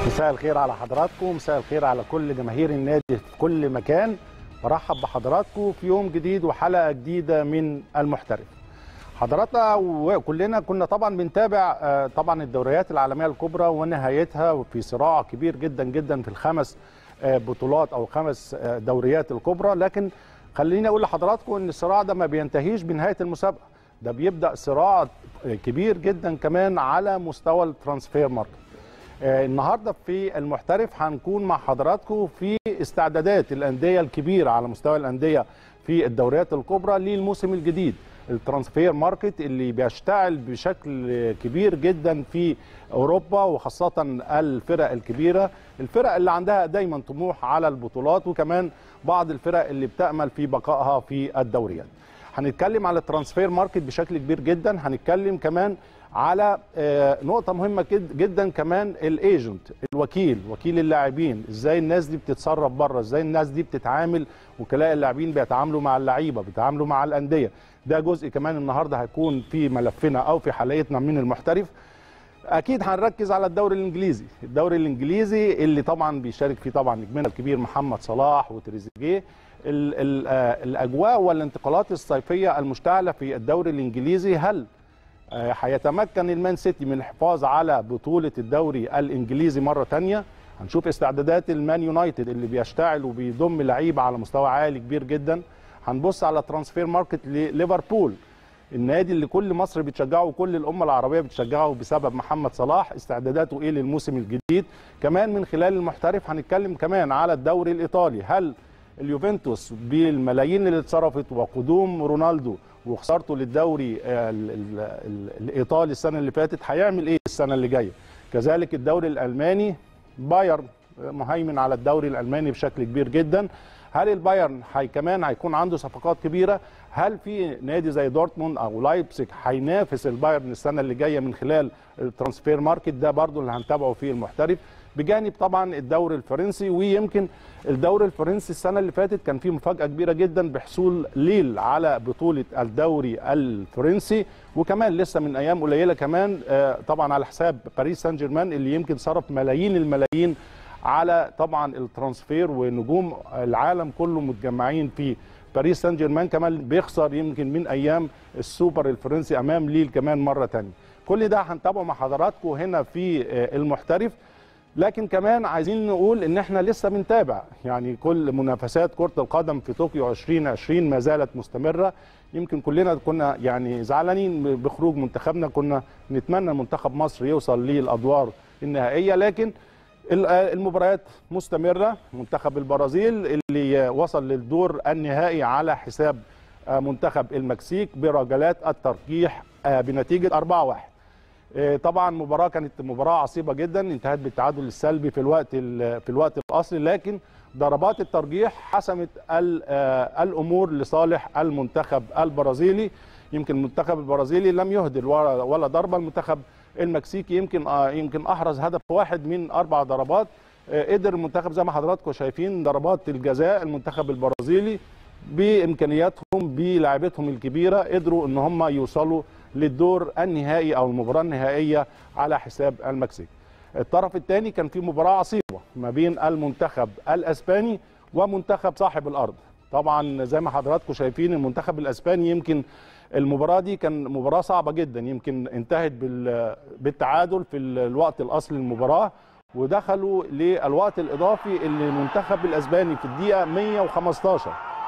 مساء الخير على حضراتكم مساء الخير على كل جماهير النادي في كل مكان برحب بحضراتكم في يوم جديد وحلقه جديده من المحترف حضراتنا وكلنا كنا طبعا بنتابع آه، طبعا الدوريات العالميه الكبرى ونهايتها وفي صراع كبير جدا جدا في الخمس آه، بطولات او خمس آه، دوريات الكبرى لكن خليني اقول لحضراتكم ان الصراع ده ما بينتهيش بنهايه المسابقه ده بيبدا صراع كبير جدا كمان على مستوى الترانسفير ماركت آه، النهارده في المحترف هنكون مع حضراتكم في استعدادات الانديه الكبيره على مستوى الانديه في الدوريات الكبرى للموسم الجديد الترانسفير ماركت اللي بيشتعل بشكل كبير جدا في اوروبا وخاصه الفرق الكبيره الفرق اللي عندها دايما طموح على البطولات وكمان بعض الفرق اللي بتامل في بقائها في الدوريات هنتكلم على الترانسفير ماركت بشكل كبير جدا هنتكلم كمان على آه، نقطة مهمة جد- جدا كمان الايجنت الوكيل وكيل اللاعبين ازاي الناس دي بتتصرف بره ازاي الناس دي بتتعامل وكلاء اللاعبين بيتعاملوا مع اللعيبة بيتعاملوا مع الأندية ده جزء كمان النهاردة هيكون في ملفنا أو في حلقتنا من المحترف اكيد هنركز على الدوري الانجليزي الدوري الانجليزي اللي طبعا بيشارك فيه طبعا نجمنا الكبير محمد صلاح وتريزيجيه ال- ال- آه، الاجواء والانتقالات الصيفيه المشتعله في الدوري الانجليزي هل آه، هيتمكن المان سيتي من الحفاظ على بطوله الدوري الانجليزي مره تانية هنشوف استعدادات المان يونايتد اللي بيشتعل وبيضم لعيبه على مستوى عالي كبير جدا هنبص على ترانسفير ماركت لليفربول النادي اللي كل مصر بتشجعه وكل الامه العربيه بتشجعه بسبب محمد صلاح استعداداته ايه للموسم الجديد كمان من خلال المحترف هنتكلم كمان على الدوري الايطالي هل اليوفنتوس بالملايين اللي اتصرفت وقدوم رونالدو وخسارته للدوري آه، ال- ال- ال- الايطالي السنه اللي فاتت هيعمل ايه السنه اللي جايه كذلك الدوري الالماني بايرن مهيمن على الدوري الالماني بشكل كبير جدا هل البايرن هي كمان هيكون عنده صفقات كبيره هل في نادي زي دورتموند او لايبسك هينافس البايرن السنه اللي جايه من خلال الترانسفير ماركت ده برضو اللي هنتابعه في المحترف بجانب طبعا الدوري الفرنسي ويمكن الدوري الفرنسي السنه اللي فاتت كان فيه مفاجاه كبيره جدا بحصول ليل على بطوله الدوري الفرنسي وكمان لسه من ايام قليله كمان آه، طبعا على حساب باريس سان جيرمان اللي يمكن صرف ملايين الملايين على طبعا الترانسفير ونجوم العالم كله متجمعين في باريس سان جيرمان كمان بيخسر يمكن من ايام السوبر الفرنسي امام ليل كمان مره تانية كل ده هنتابعه مع حضراتكم هنا في آه، المحترف لكن كمان عايزين نقول ان احنا لسه بنتابع يعني كل منافسات كرة القدم في طوكيو 2020 ما زالت مستمرة يمكن كلنا كنا يعني زعلانين بخروج منتخبنا كنا نتمنى منتخب مصر يوصل للادوار النهائية لكن ال- المباريات مستمرة منتخب البرازيل اللي وصل للدور النهائي على حساب آه، منتخب المكسيك برجلات الترجيح آه، بنتيجة 4-1 آه، طبعا مباراه كانت مباراه عصيبه جدا انتهت بالتعادل السلبي في الوقت ال- في الوقت الاصلي لكن ضربات الترجيح حسمت ال- آه، الامور لصالح المنتخب البرازيلي يمكن المنتخب البرازيلي لم يهدر ولا ولا ضربه المنتخب المكسيكي يمكن آه، يمكن احرز هدف واحد من اربع ضربات آه، قدر المنتخب زي ما حضراتكم شايفين ضربات الجزاء المنتخب البرازيلي بامكانياتهم بلاعبتهم الكبيره قدروا ان هم يوصلوا للدور النهائي او المباراه النهائيه على حساب المكسيك. الطرف الثاني كان في مباراه عصيبه ما بين المنتخب الاسباني ومنتخب صاحب الارض. طبعا زي ما حضراتكم شايفين المنتخب الاسباني يمكن المباراه دي كان مباراه صعبه جدا يمكن انتهت بال- بالتعادل في الوقت الاصلي للمباراه ودخلوا للوقت الاضافي اللي المنتخب الاسباني في الدقيقه 115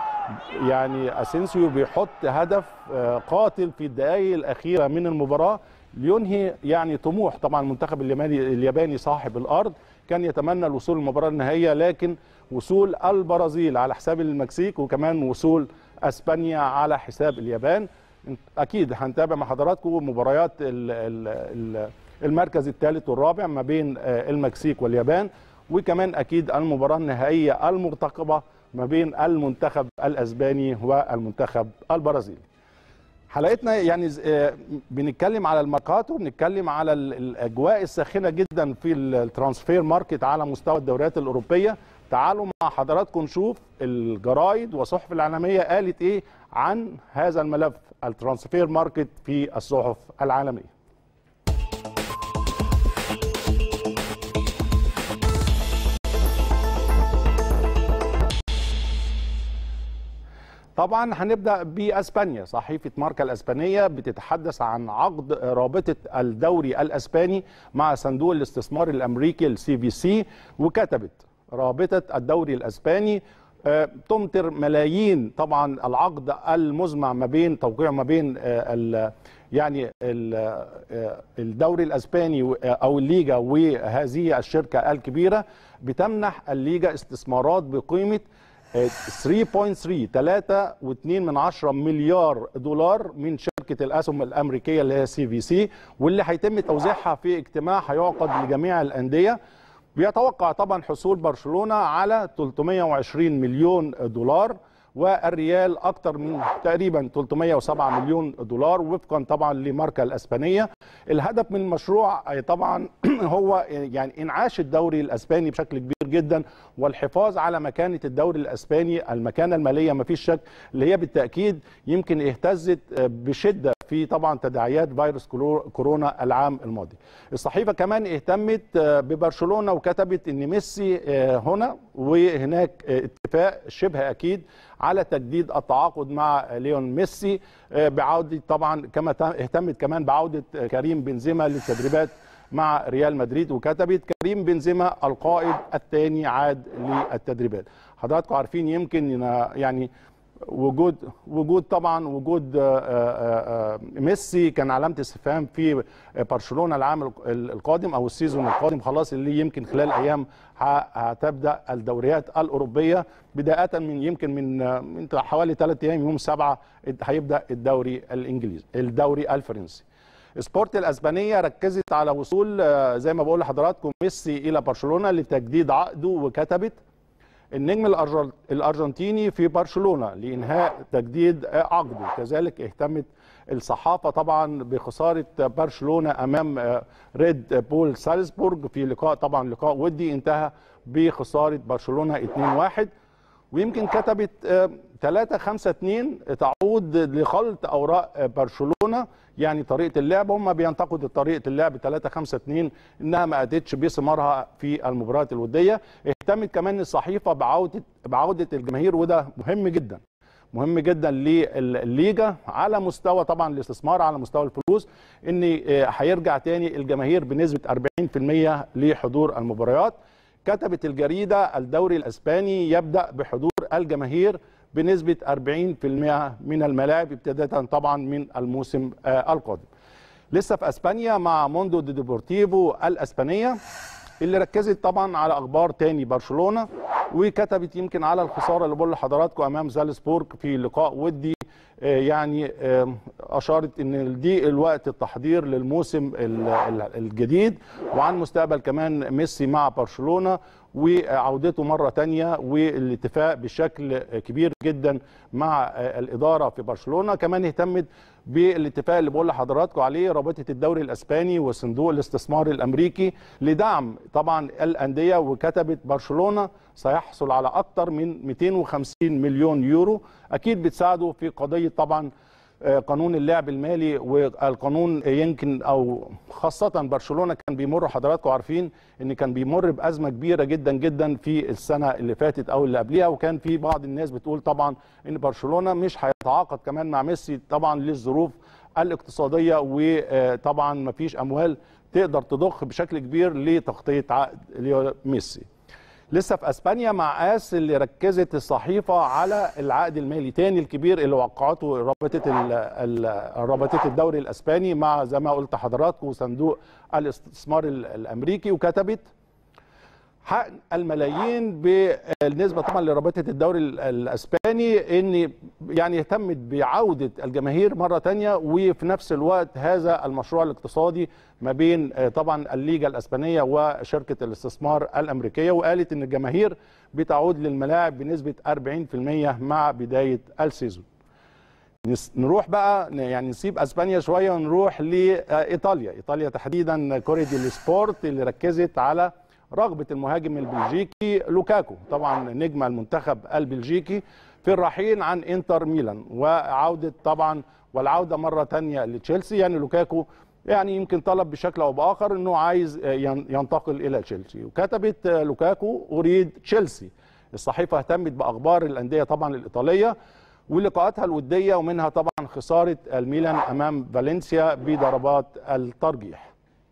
يعني اسينسيو بيحط هدف آه، قاتل في الدقائق الاخيره من المباراه لينهي يعني طموح طبعا المنتخب الياباني الياباني صاحب الارض كان يتمنى الوصول للمباراه النهائيه لكن وصول البرازيل على حساب المكسيك وكمان وصول اسبانيا على حساب اليابان اكيد هنتابع مع حضراتكم مباريات ال- ال- ال- المركز الثالث والرابع ما بين آه، المكسيك واليابان وكمان اكيد المباراه النهائيه المرتقبه ما بين المنتخب الاسباني والمنتخب البرازيلي. حلقتنا يعني ز- آه، بنتكلم على الماركاتو بنتكلم على ال- الاجواء الساخنه جدا في الترانسفير ماركت على مستوى الدوريات الاوروبيه تعالوا مع حضراتكم نشوف الجرايد والصحف العالميه قالت ايه عن هذا الملف الترانسفير ماركت في الصحف العالميه طبعا هنبدا باسبانيا صحيفه ماركا الاسبانيه بتتحدث عن عقد رابطه الدوري الاسباني مع صندوق الاستثمار الامريكي السي في سي وكتبت رابطه الدوري الاسباني آه، تمطر ملايين طبعا العقد المزمع ما بين توقيع ما بين آه، ال يعني ال آه، الدوري الاسباني و- او الليجا وهذه الشركه الكبيره بتمنح الليجا استثمارات بقيمه 3.3 3.2 من عشرة مليار دولار من شركة الأسهم الأمريكية اللي هي سي في سي واللي هيتم توزيعها في اجتماع هيعقد لجميع الأندية بيتوقع طبعا حصول برشلونة على 320 مليون دولار والريال أكثر من تقريبا 307 مليون دولار وفقا طبعا لماركا الأسبانية الهدف من المشروع طبعا هو يعني إنعاش الدوري الأسباني بشكل كبير جدا والحفاظ على مكانة الدوري الأسباني المكانة المالية ما فيش شك اللي هي بالتأكيد يمكن اهتزت بشدة في طبعا تداعيات فيروس كورونا العام الماضي الصحيفة كمان اهتمت ببرشلونة وكتبت ان ميسي هنا وهناك اتفاق شبه اكيد على تجديد التعاقد مع ليون ميسي بعودة طبعا كما اهتمت كمان بعودة كريم بنزيما للتدريبات مع ريال مدريد وكتبت كريم بنزيما القائد الثاني عاد للتدريبات حضراتكم عارفين يمكن يعني وجود وجود طبعا وجود ميسي كان علامه استفهام في برشلونه العام القادم او السيزون القادم خلاص اللي يمكن خلال ايام هتبدا الدوريات الاوروبيه بدايه من يمكن من من حوالي ثلاث ايام يوم سبعه هيبدا الدوري الانجليزي الدوري الفرنسي سبورت الاسبانيه ركزت على وصول زي ما بقول لحضراتكم ميسي الى برشلونه لتجديد عقده وكتبت النجم الارجنتيني في برشلونه لانهاء تجديد عقده كذلك اهتمت الصحافه طبعا بخساره برشلونه امام ريد بول سالزبورج في لقاء طبعا لقاء ودي انتهى بخساره برشلونه 2-1 ويمكن كتبت 3 5 2 تعود لخلط اوراق برشلونه يعني طريقه اللعب هم بينتقدوا طريقه اللعب 3 5 2 انها ما ادتش بثمارها في المباريات الوديه اهتمت كمان الصحيفه بعوده بعوده الجماهير وده مهم جدا مهم جدا للليجا على مستوى طبعا الاستثمار على مستوى الفلوس ان هيرجع تاني الجماهير بنسبه 40% لحضور المباريات كتبت الجريده الدوري الاسباني يبدا بحضور الجماهير بنسبة 40% من الملاعب ابتداء طبعا من الموسم القادم لسه في اسبانيا مع موندو دي ديبورتيفو الاسبانية اللي ركزت طبعا على اخبار تاني برشلونة وكتبت يمكن على الخسارة اللي بقول لحضراتكم امام زالسبورج في لقاء ودي يعني اشارت ان دي الوقت التحضير للموسم الجديد وعن مستقبل كمان ميسي مع برشلونه وعودته مره تانية والاتفاق بشكل كبير جدا مع الاداره في برشلونه كمان اهتمت بالاتفاق اللي بقول لحضراتكم عليه رابطه الدوري الاسباني وصندوق الاستثمار الامريكي لدعم طبعا الانديه وكتبت برشلونه سيحصل على اكثر من 250 مليون يورو اكيد بتساعده في قضيه طبعا قانون اللعب المالي والقانون يمكن او خاصه برشلونه كان بيمر حضراتكم عارفين ان كان بيمر بازمه كبيره جدا جدا في السنه اللي فاتت او اللي قبلها وكان في بعض الناس بتقول طبعا ان برشلونه مش هيتعاقد كمان مع ميسي طبعا للظروف الاقتصاديه وطبعا ما فيش اموال تقدر تضخ بشكل كبير لتغطيه عقد ميسي لسه في اسبانيا مع اس اللي ركزت الصحيفه على العقد المالي تاني الكبير اللي وقعته رابطه رابطه الدوري الاسباني مع زي ما قلت حضراتكم صندوق الاستثمار الامريكي وكتبت حق الملايين بالنسبه طبعا لرابطه الدوري الاسباني ان يعني اهتمت بعوده الجماهير مره ثانيه وفي نفس الوقت هذا المشروع الاقتصادي ما بين طبعا الليجا الاسبانيه وشركه الاستثمار الامريكيه وقالت ان الجماهير بتعود للملاعب بنسبه 40% مع بدايه السيزون. نروح بقى يعني نسيب اسبانيا شويه ونروح لايطاليا، ايطاليا تحديدا كوري دي سبورت اللي ركزت على رغبة المهاجم البلجيكي لوكاكو طبعا نجم المنتخب البلجيكي في الرحيل عن انتر ميلان وعودة طبعا والعودة مرة تانية لتشيلسي يعني لوكاكو يعني يمكن طلب بشكل او باخر انه عايز ينتقل الى تشيلسي وكتبت لوكاكو اريد تشيلسي الصحيفة اهتمت باخبار الاندية طبعا الايطالية ولقاءاتها الوديه ومنها طبعا خساره الميلان امام فالنسيا بضربات الترجيح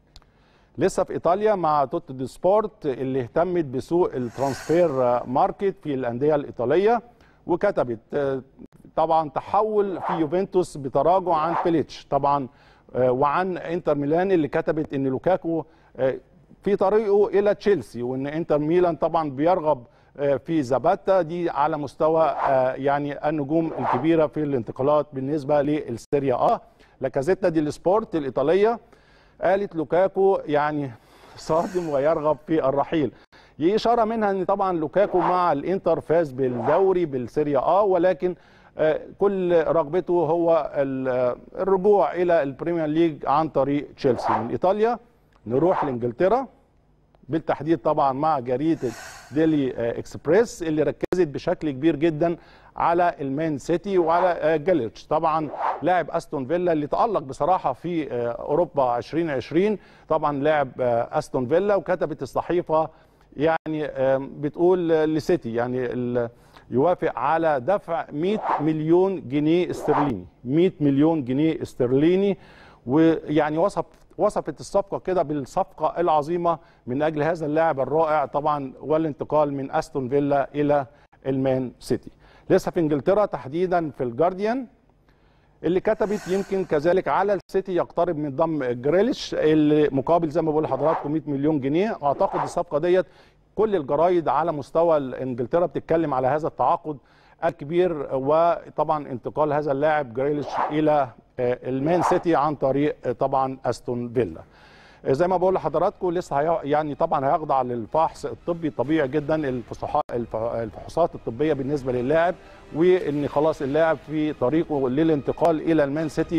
لسه في ايطاليا مع توت دي سبورت اللي اهتمت بسوق الترانسفير ماركت في الانديه الايطاليه وكتبت آه، طبعا تحول في يوفنتوس بتراجع عن بيليتش طبعا آه، وعن انتر ميلان اللي كتبت ان لوكاكو آه، في طريقه الى تشيلسي وان انتر ميلان طبعا بيرغب آه، في زاباتا دي على مستوى آه، يعني النجوم الكبيره في الانتقالات بالنسبه للسيريا اه لاكازيتا دي السبورت الايطاليه قالت لوكاكو يعني صادم ويرغب في الرحيل دي اشاره منها ان طبعا لوكاكو مع الانتر فاز بالدوري بالسيريا اه ولكن آه، كل رغبته هو ال- آه، الرجوع الى البريمير ليج عن طريق تشيلسي من ايطاليا نروح لانجلترا بالتحديد طبعا مع جريده ديلي آه، اكسبريس اللي ركزت بشكل كبير جدا على المان سيتي وعلى آه، جاليتش طبعا لاعب استون فيلا اللي تالق بصراحه في آه، اوروبا 2020 طبعا لاعب آه، استون فيلا وكتبت الصحيفه يعني آم، بتقول آه، لسيتي يعني ال- يوافق على دفع 100 مليون جنيه استرليني 100 مليون جنيه استرليني ويعني وصف وصفت الصفقه كده بالصفقه العظيمه من اجل هذا اللاعب الرائع طبعا والانتقال من استون فيلا الى المان سيتي لسه في انجلترا تحديدا في الجارديان اللي كتبت يمكن كذلك على السيتي يقترب من ضم جريليش اللي مقابل زي ما بقول لحضراتكم 100 مليون جنيه اعتقد الصفقه ديت كل الجرايد على مستوى انجلترا بتتكلم على هذا التعاقد الكبير وطبعا انتقال هذا اللاعب جريليش الى آه، المان سيتي عن طريق آه، طبعا استون فيلا آه، زي ما بقول لحضراتكم لسه هي يعني طبعا هيخضع للفحص الطبي طبيعي جدا الفصحاء- الف- الفحوصات الطبيه بالنسبه للاعب وان خلاص اللاعب في طريقه للانتقال الى المان سيتي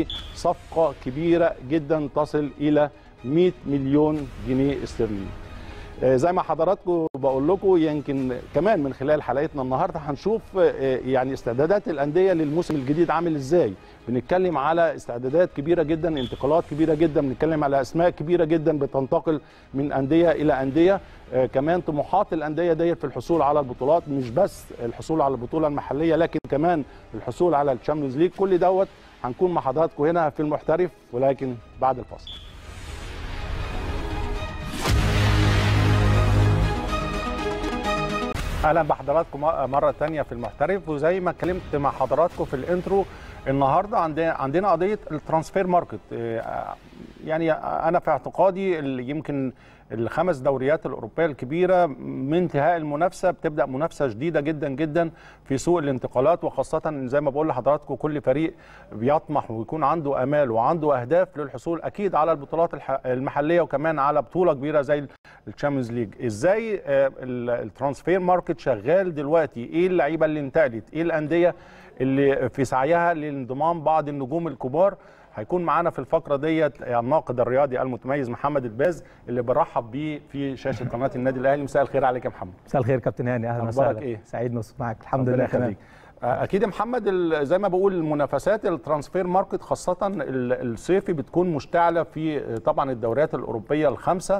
بصفقه كبيره جدا تصل الى 100 مليون جنيه استرليني آه، زي ما حضراتكم بقول لكم يمكن كمان من خلال حلقتنا النهارده هنشوف آه، يعني استعدادات الانديه للموسم الجديد عامل ازاي بنتكلم على استعدادات كبيره جدا انتقالات كبيره جدا بنتكلم على اسماء كبيره جدا بتنتقل من انديه الى انديه آه، كمان طموحات الانديه ديت في الحصول على البطولات مش بس الحصول على البطوله المحليه لكن كمان الحصول على الشامبيونز ليج كل دوت هنكون مع حضراتكم هنا في المحترف ولكن بعد الفاصل اهلا بحضراتكم مره تانية في المحترف وزي ما اتكلمت مع حضراتكم في الانترو النهارده عندنا عندنا قضيه الترانسفير ماركت آه، يعني انا في اعتقادي ال- يمكن الخمس دوريات الاوروبيه الكبيره من انتهاء المنافسه بتبدا منافسه شديده جدا جدا في سوق الانتقالات وخاصه زي ما بقول لحضراتكم كل فريق بيطمح ويكون عنده امال وعنده اهداف للحصول اكيد على البطولات الح- المحليه وكمان على بطوله كبيره زي الشامبيونز ليج ازاي آه، ال- الترانسفير ماركت شغال دلوقتي ايه اللعيبه اللي انتقلت ايه الانديه اللي في سعيها لانضمام بعض النجوم الكبار هيكون معانا في الفقره ديت الناقد الرياضي المتميز محمد الباز اللي برحب بيه في شاشه قناه النادي الاهلي مساء الخير عليك يا محمد مساء الخير كابتن هاني اهلا أخبارك وسهلا إيه؟ سعيد نص معاك الحمد ربنا لله تمام يخليك. آه، اكيد يا محمد ال- زي ما بقول المنافسات الترانسفير ماركت خاصه ال- الصيفي بتكون مشتعله في آه، طبعا الدوريات الاوروبيه الخمسه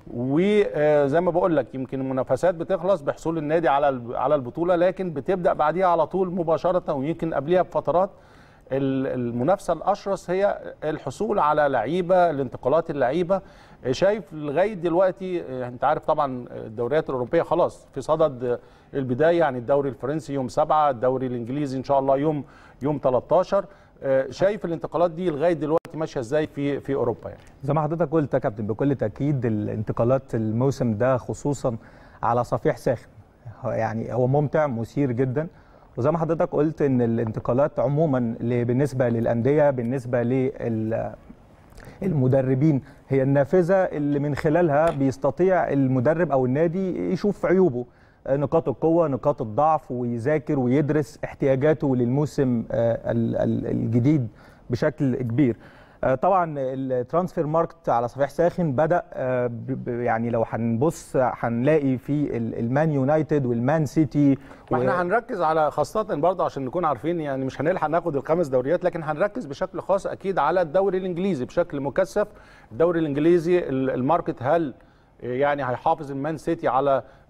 وزي ما بقول لك يمكن المنافسات بتخلص بحصول النادي على الب- على البطوله لكن بتبدا بعديها على طول مباشره ويمكن قبلها بفترات ال- المنافسه الاشرس هي الحصول على لعيبه الانتقالات اللعيبه شايف لغايه دلوقتي آه، انت عارف طبعا الدوريات الاوروبيه خلاص في صدد آه، البدايه يعني الدوري الفرنسي يوم 7 الدوري الانجليزي ان شاء الله يوم يوم 13 آه، شايف الانتقالات دي لغايه دلوقتي ماشيه ازاي في في اوروبا يعني زي ما حضرتك قلت يا كابتن بكل تاكيد الانتقالات الموسم ده خصوصا على صفيح ساخن هو يعني هو ممتع مثير جدا وزي ما حضرتك قلت ان الانتقالات عموما ل- بالنسبه للانديه بالنسبه لل المدربين هي النافذه اللي من خلالها بيستطيع المدرب او النادي يشوف عيوبه نقاط القوه نقاط الضعف ويذاكر ويدرس احتياجاته للموسم آه، ال- ال- الجديد بشكل كبير آه، طبعا الترانسفير ماركت على صفيح ساخن بدا آه، ب- ب- يعني لو هنبص هنلاقي في ال- المان يونايتد والمان سيتي ما احنا هنركز على خاصة برضه عشان نكون عارفين يعني مش هنلحق ناخد الخمس دوريات لكن هنركز بشكل خاص اكيد على الدوري الانجليزي بشكل مكثف الدوري الانجليزي ال- الماركت هل يعني هيحافظ المان سيتي على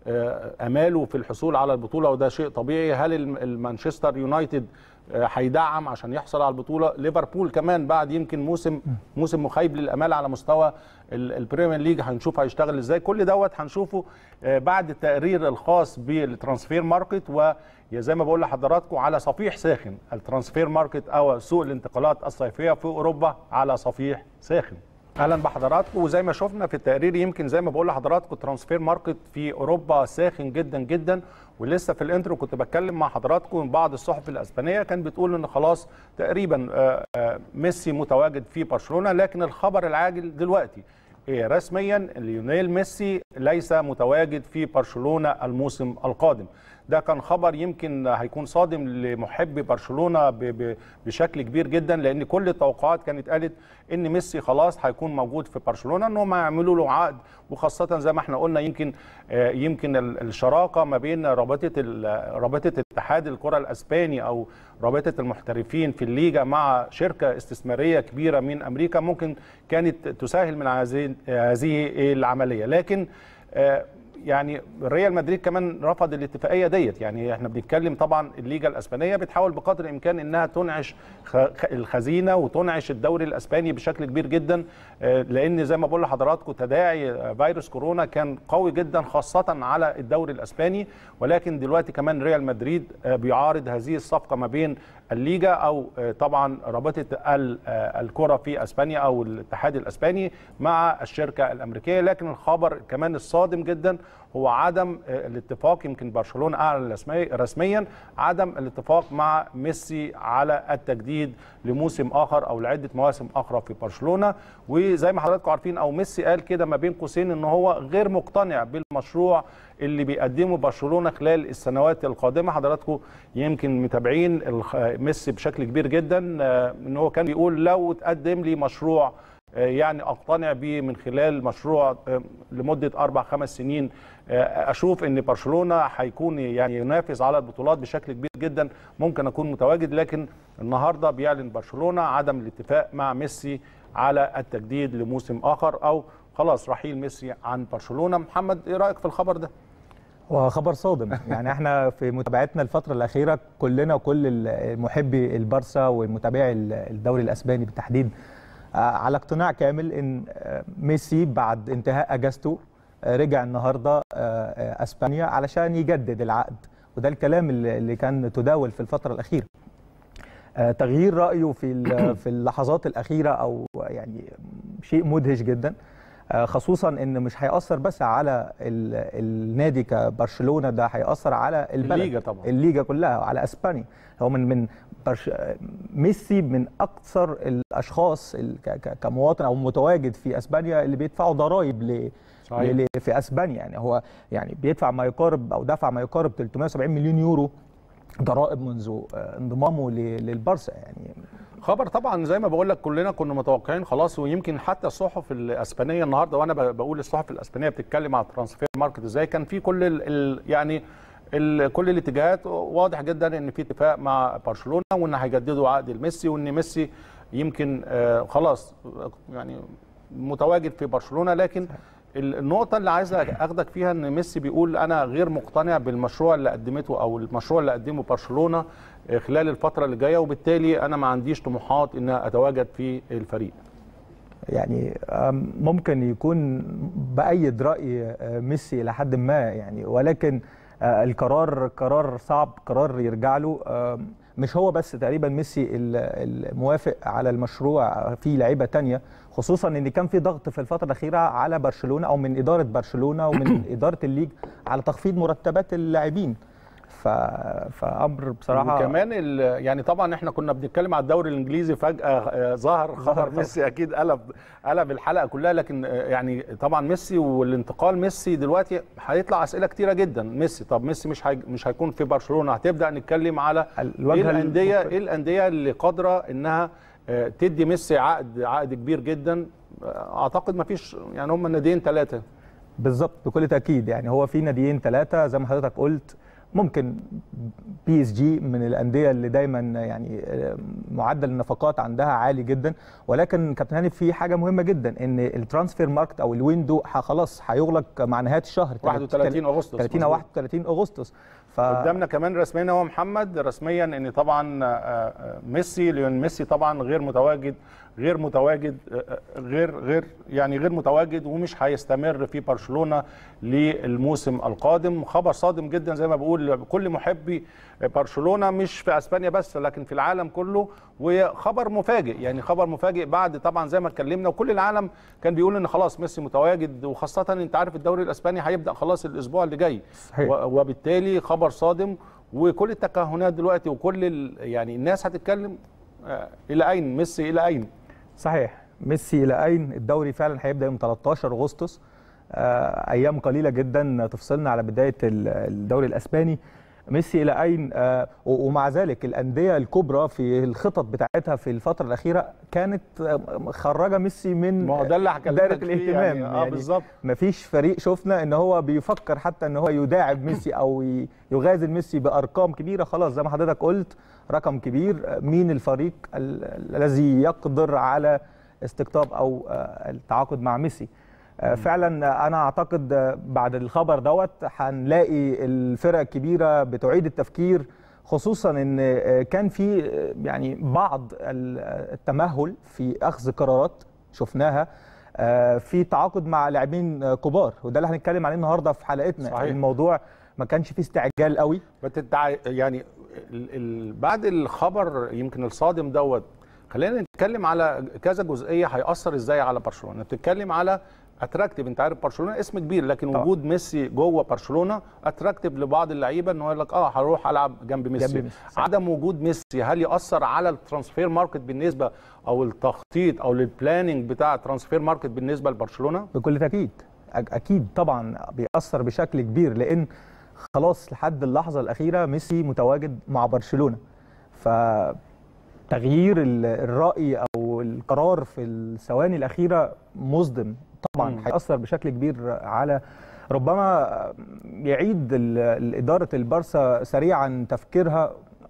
اماله في الحصول على البطوله وده شيء طبيعي هل المانشستر يونايتد هيدعم عشان يحصل على البطوله ليفربول كمان بعد يمكن موسم موسم مخيب للامال على مستوى البريمير ليج هنشوف هيشتغل ازاي كل دوت هنشوفه بعد التقرير الخاص بالترانسفير ماركت وزي ما بقول لحضراتكم على صفيح ساخن الترانسفير ماركت او سوق الانتقالات الصيفيه في اوروبا على صفيح ساخن اهلا بحضراتكم وزي ما شفنا في التقرير يمكن زي ما بقول لحضراتكم الترانسفير ماركت في اوروبا ساخن جدا جدا ولسه في الانترو كنت بتكلم مع حضراتكم بعض الصحف الاسبانيه كان بتقول ان خلاص تقريبا ميسي متواجد في برشلونه لكن الخبر العاجل دلوقتي رسميا ليونيل ميسي ليس متواجد في برشلونه الموسم القادم ده كان خبر يمكن هيكون صادم لمحبي برشلونه بشكل كبير جدا لان كل التوقعات كانت قالت ان ميسي خلاص هيكون موجود في برشلونه ان هم يعملوا له عقد وخاصه زي ما احنا قلنا يمكن يمكن الشراكه ما بين رابطه رابطه اتحاد الكره الاسباني او رابطه المحترفين في الليجا مع شركه استثماريه كبيره من امريكا ممكن كانت تسهل من هذه العمليه لكن يعني ريال مدريد كمان رفض الاتفاقيه ديت يعني احنا بنتكلم طبعا الليجا الاسبانيه بتحاول بقدر الامكان انها تنعش الخزينه وتنعش الدوري الاسباني بشكل كبير جدا لان زي ما بقول لحضراتكم تداعي فيروس كورونا كان قوي جدا خاصه على الدوري الاسباني ولكن دلوقتي كمان ريال مدريد بيعارض هذه الصفقه ما بين الليجا او طبعا رابطه الكره في اسبانيا او الاتحاد الاسباني مع الشركه الامريكيه لكن الخبر كمان الصادم جدا هو عدم الاتفاق يمكن برشلونه اعلن رسميا عدم الاتفاق مع ميسي على التجديد لموسم اخر او لعده مواسم اخرى في برشلونه وزي ما حضراتكم عارفين او ميسي قال كده ما بين قوسين ان هو غير مقتنع بالمشروع اللي بيقدمه برشلونه خلال السنوات القادمه حضراتكم يمكن متابعين ميسي بشكل كبير جدا ان هو كان بيقول لو تقدم لي مشروع يعني اقتنع بيه من خلال مشروع لمده اربع خمس سنين اشوف ان برشلونه هيكون يعني ينافس على البطولات بشكل كبير جدا ممكن اكون متواجد لكن النهارده بيعلن برشلونه عدم الاتفاق مع ميسي على التجديد لموسم اخر او خلاص رحيل ميسي عن برشلونه محمد ايه رايك في الخبر ده هو خبر صادم يعني احنا في متابعتنا الفتره الاخيره كلنا وكل محبي البارسا ومتابعي الدوري الاسباني بالتحديد على اقتناع كامل ان ميسي بعد انتهاء اجازته رجع النهارده اسبانيا علشان يجدد العقد وده الكلام اللي كان تداول في الفتره الاخيره تغيير رايه في في اللحظات الاخيره او يعني شيء مدهش جدا خصوصا ان مش هياثر بس على النادي كبرشلونه ده هياثر على البلد الليجا طبعا الليجا كلها وعلى اسبانيا هو من من برش... ميسي من اكثر الاشخاص كمواطن او متواجد في اسبانيا اللي بيدفعوا ضرائب ل... ل... في اسبانيا يعني هو يعني بيدفع ما يقارب او دفع ما يقارب 370 مليون يورو ضرائب منذ انضمامه للبارسا يعني خبر طبعا زي ما بقول لك كلنا كنا متوقعين خلاص ويمكن حتى الصحف الاسبانيه النهارده وانا بقول الصحف الاسبانيه بتتكلم على الترانسفير ماركت ازاي كان في كل ال ال يعني ال كل الاتجاهات واضح جدا ان في اتفاق مع برشلونه وان هيجددوا عقد لميسي وان ميسي يمكن آه خلاص يعني متواجد في برشلونه لكن النقطة اللي عايز اخدك فيها ان ميسي بيقول انا غير مقتنع بالمشروع اللي قدمته او المشروع اللي قدمه برشلونة خلال الفترة اللي جاية وبالتالي انا ما عنديش طموحات ان اتواجد في الفريق. يعني ممكن يكون بأيد رأي ميسي إلى حد ما يعني ولكن القرار قرار صعب قرار يرجع له مش هو بس تقريبا ميسي الموافق على المشروع في لعيبه تانية خصوصا ان كان في ضغط في الفتره الاخيره على برشلونه او من اداره برشلونه ومن اداره الليج على تخفيض مرتبات اللاعبين ف... فامر بصراحه وكمان ال... يعني طبعا احنا كنا بنتكلم على الدوري الانجليزي فجاه ظهر خبر ميسي اكيد قلب قلب الحلقه كلها لكن يعني طبعا ميسي والانتقال ميسي دلوقتي هيطلع اسئله كتيره جدا ميسي طب ميسي مش هي... مش هيكون في برشلونه هتبدا نتكلم على ايه الانديه ايه الانديه اللي قادره انها تدي ميسي عقد عقد كبير جدا اعتقد ما فيش يعني هم ناديين ثلاثه بالظبط بكل تاكيد يعني هو في ناديين ثلاثه زي ما حضرتك قلت ممكن بي اس جي من الانديه اللي دايما يعني آه، معدل النفقات عندها عالي جدا ولكن كابتن هاني في حاجه مهمه جدا ان الترانسفير ماركت او الويندو ح- خلاص هيغلق مع نهايه الشهر 31 اغسطس 30 او مظبوط. 31 اغسطس ف قدامنا كمان رسميا هو محمد رسميا ان طبعا آه، آه، ميسي ليون ميسي طبعا غير متواجد غير متواجد آه، آه، غير غير يعني غير متواجد ومش هيستمر في برشلونه للموسم القادم خبر صادم جدا زي ما بقول كل محبي برشلونه مش في اسبانيا بس لكن في العالم كله وخبر مفاجئ يعني خبر مفاجئ بعد طبعا زي ما اتكلمنا وكل العالم كان بيقول ان خلاص ميسي متواجد وخاصه انت عارف الدوري الاسباني هيبدا خلاص الاسبوع اللي جاي صحيح. و- وبالتالي خبر صادم وكل التكهنات دلوقتي وكل ال- يعني الناس هتتكلم آه، الى اين ميسي الى اين صحيح ميسي الى اين الدوري فعلا هيبدا يوم 13 اغسطس آه، ايام قليله جدا تفصلنا على بدايه ال- الدوري الاسباني ميسي الى اين آه، و- ومع ذلك الانديه الكبرى في الخطط بتاعتها في الفتره الاخيره كانت آه، خرجه ميسي من ما هو ده اللي هكلمك دايره فيه الاهتمام يعني اه بالظبط مفيش فريق شفنا ان هو بيفكر حتى ان هو يداعب ميسي او ي- يغازل ميسي بارقام كبيره خلاص زي ما حضرتك قلت رقم كبير مين الفريق ال- الذي يقدر على استقطاب او آه، التعاقد مع ميسي آه، فعلا آه، انا اعتقد آه، بعد الخبر دوت هنلاقي الفرق الكبيره بتعيد التفكير خصوصا ان آه، كان في آه، يعني بعض ال- آه، التمهل في اخذ قرارات شفناها آه، في تعاقد مع لاعبين آه، كبار وده اللي هنتكلم عليه النهارده في حلقتنا صحيح. الموضوع ما كانش فيه استعجال قوي بتتع... يعني ال... ال... بعد الخبر يمكن الصادم دوت خلينا نتكلم على كذا جزئيه هيأثر ازاي على برشلونه بتتكلم على اتراكتيف انت عارف برشلونه اسم كبير لكن طبعا. وجود ميسي جوه برشلونه اتراكتيف لبعض اللعيبه انه يقول لك اه هروح العب جنب ميسي, ميسي، صح. عدم وجود ميسي هل يأثر على الترانسفير ماركت بالنسبه او التخطيط او البلاننج بتاع الترانسفير ماركت بالنسبه لبرشلونه بكل تاكيد أك- اكيد طبعا بيأثر بشكل كبير لان خلاص لحد اللحظه الاخيره ميسي متواجد مع برشلونه ف تغيير ال- الرأي أو القرار في الثواني الأخيرة مصدم طبعا مم. هيأثر بشكل كبير على ربما يعيد ال- ال- إدارة البارسا سريعا تفكيرها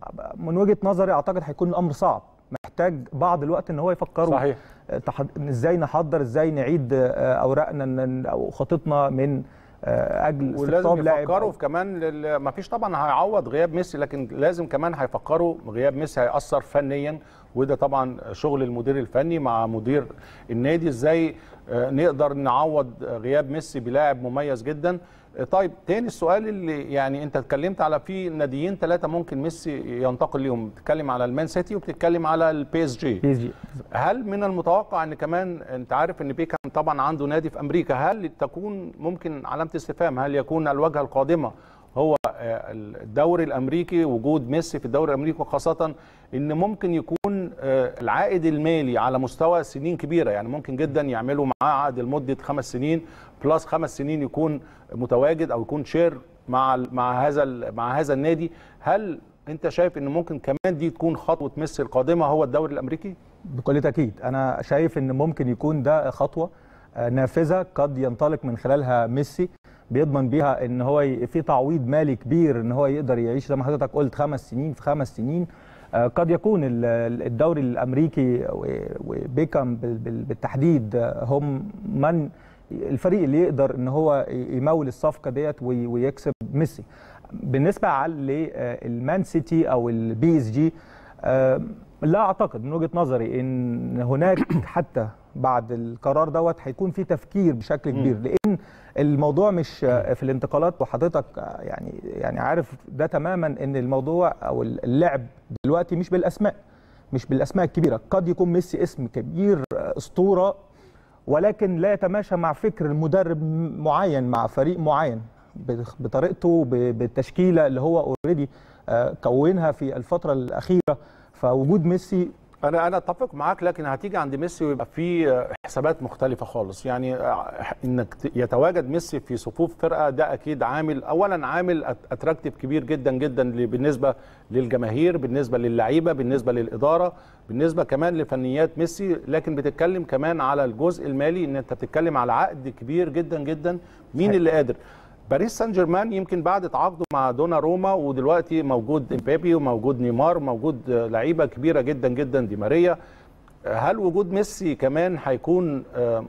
من وجهة نظري أعتقد هيكون الأمر صعب محتاج بعض الوقت ان هو يفكروا صحيح تح- ازاي نحضر ازاي نعيد آه، اوراقنا ن- او خطتنا من آه، اجل ولازم استقطاب لاعب يفكروا أو- في كمان لل... ما فيش طبعا هيعوض غياب ميسي لكن لازم كمان هيفكروا غياب ميسي هيأثر فنيا وده طبعا شغل المدير الفني مع مدير النادي ازاي آه، نقدر نعوض غياب ميسي بلاعب مميز جدا آه، طيب تاني السؤال اللي يعني انت اتكلمت على في ناديين ثلاثه ممكن ميسي ينتقل ليهم بتتكلم على المان سيتي وبتتكلم على البي اس جي بي اس جي هل من المتوقع ان كمان انت عارف ان بيكام طبعا عنده نادي في امريكا هل تكون ممكن علامه استفهام هل يكون الواجهه القادمه هو آه، الدوري الامريكي وجود ميسي في الدوري الامريكي وخاصه ان ممكن يكون آه، العائد المالي على مستوى سنين كبيره يعني ممكن جدا يعملوا معاه عقد لمده خمس سنين بلس خمس سنين يكون متواجد او يكون شير مع مع هذا ال- مع هذا النادي هل انت شايف ان ممكن كمان دي تكون خطوه ميسي القادمه هو الدوري الامريكي بكل تاكيد انا شايف ان ممكن يكون ده خطوه آه، نافذه قد ينطلق من خلالها ميسي بيضمن بيها ان هو ي- في تعويض مالي كبير ان هو يقدر يعيش زي ما حضرتك قلت خمس سنين في خمس سنين آه، قد يكون ال- ال- الدوري الامريكي و- وبيكام بال- بال- بالتحديد آه، هم من الفريق اللي يقدر ان هو ي- يمول الصفقه ديت وي- ويكسب ميسي بالنسبه على للمان سيتي او البي اس جي آه، لا اعتقد من وجهه نظري ان هناك حتى بعد القرار دوت هيكون في تفكير بشكل كبير لان الموضوع مش آه، في الانتقالات وحضرتك آه، يعني يعني عارف ده تماما ان الموضوع او اللعب دلوقتي مش بالاسماء مش بالاسماء الكبيره قد يكون ميسي اسم كبير آه، اسطوره ولكن لا يتماشى مع فكر المدرب معين مع فريق معين بط- بطريقته ب- بالتشكيله اللي هو اوريدي كونها في الفتره الاخيره فوجود ميسي انا انا اتفق معاك لكن هتيجي عند ميسي ويبقى في حسابات مختلفه خالص يعني انك ت- يتواجد ميسي في صفوف فرقه ده اكيد عامل اولا عامل اتراكتيف كبير جدا جدا ل- بالنسبه للجماهير بالنسبه للعيبه بالنسبه للاداره بالنسبه كمان لفنيات ميسي لكن بتتكلم كمان على الجزء المالي ان انت بتتكلم على عقد كبير جدا جدا مين صحيح. اللي قادر باريس سان جيرمان يمكن بعد تعاقده مع دونا روما ودلوقتي موجود امبابي وموجود نيمار موجود لعيبه كبيره جدا جدا دي ماريا هل وجود ميسي كمان هيكون آه،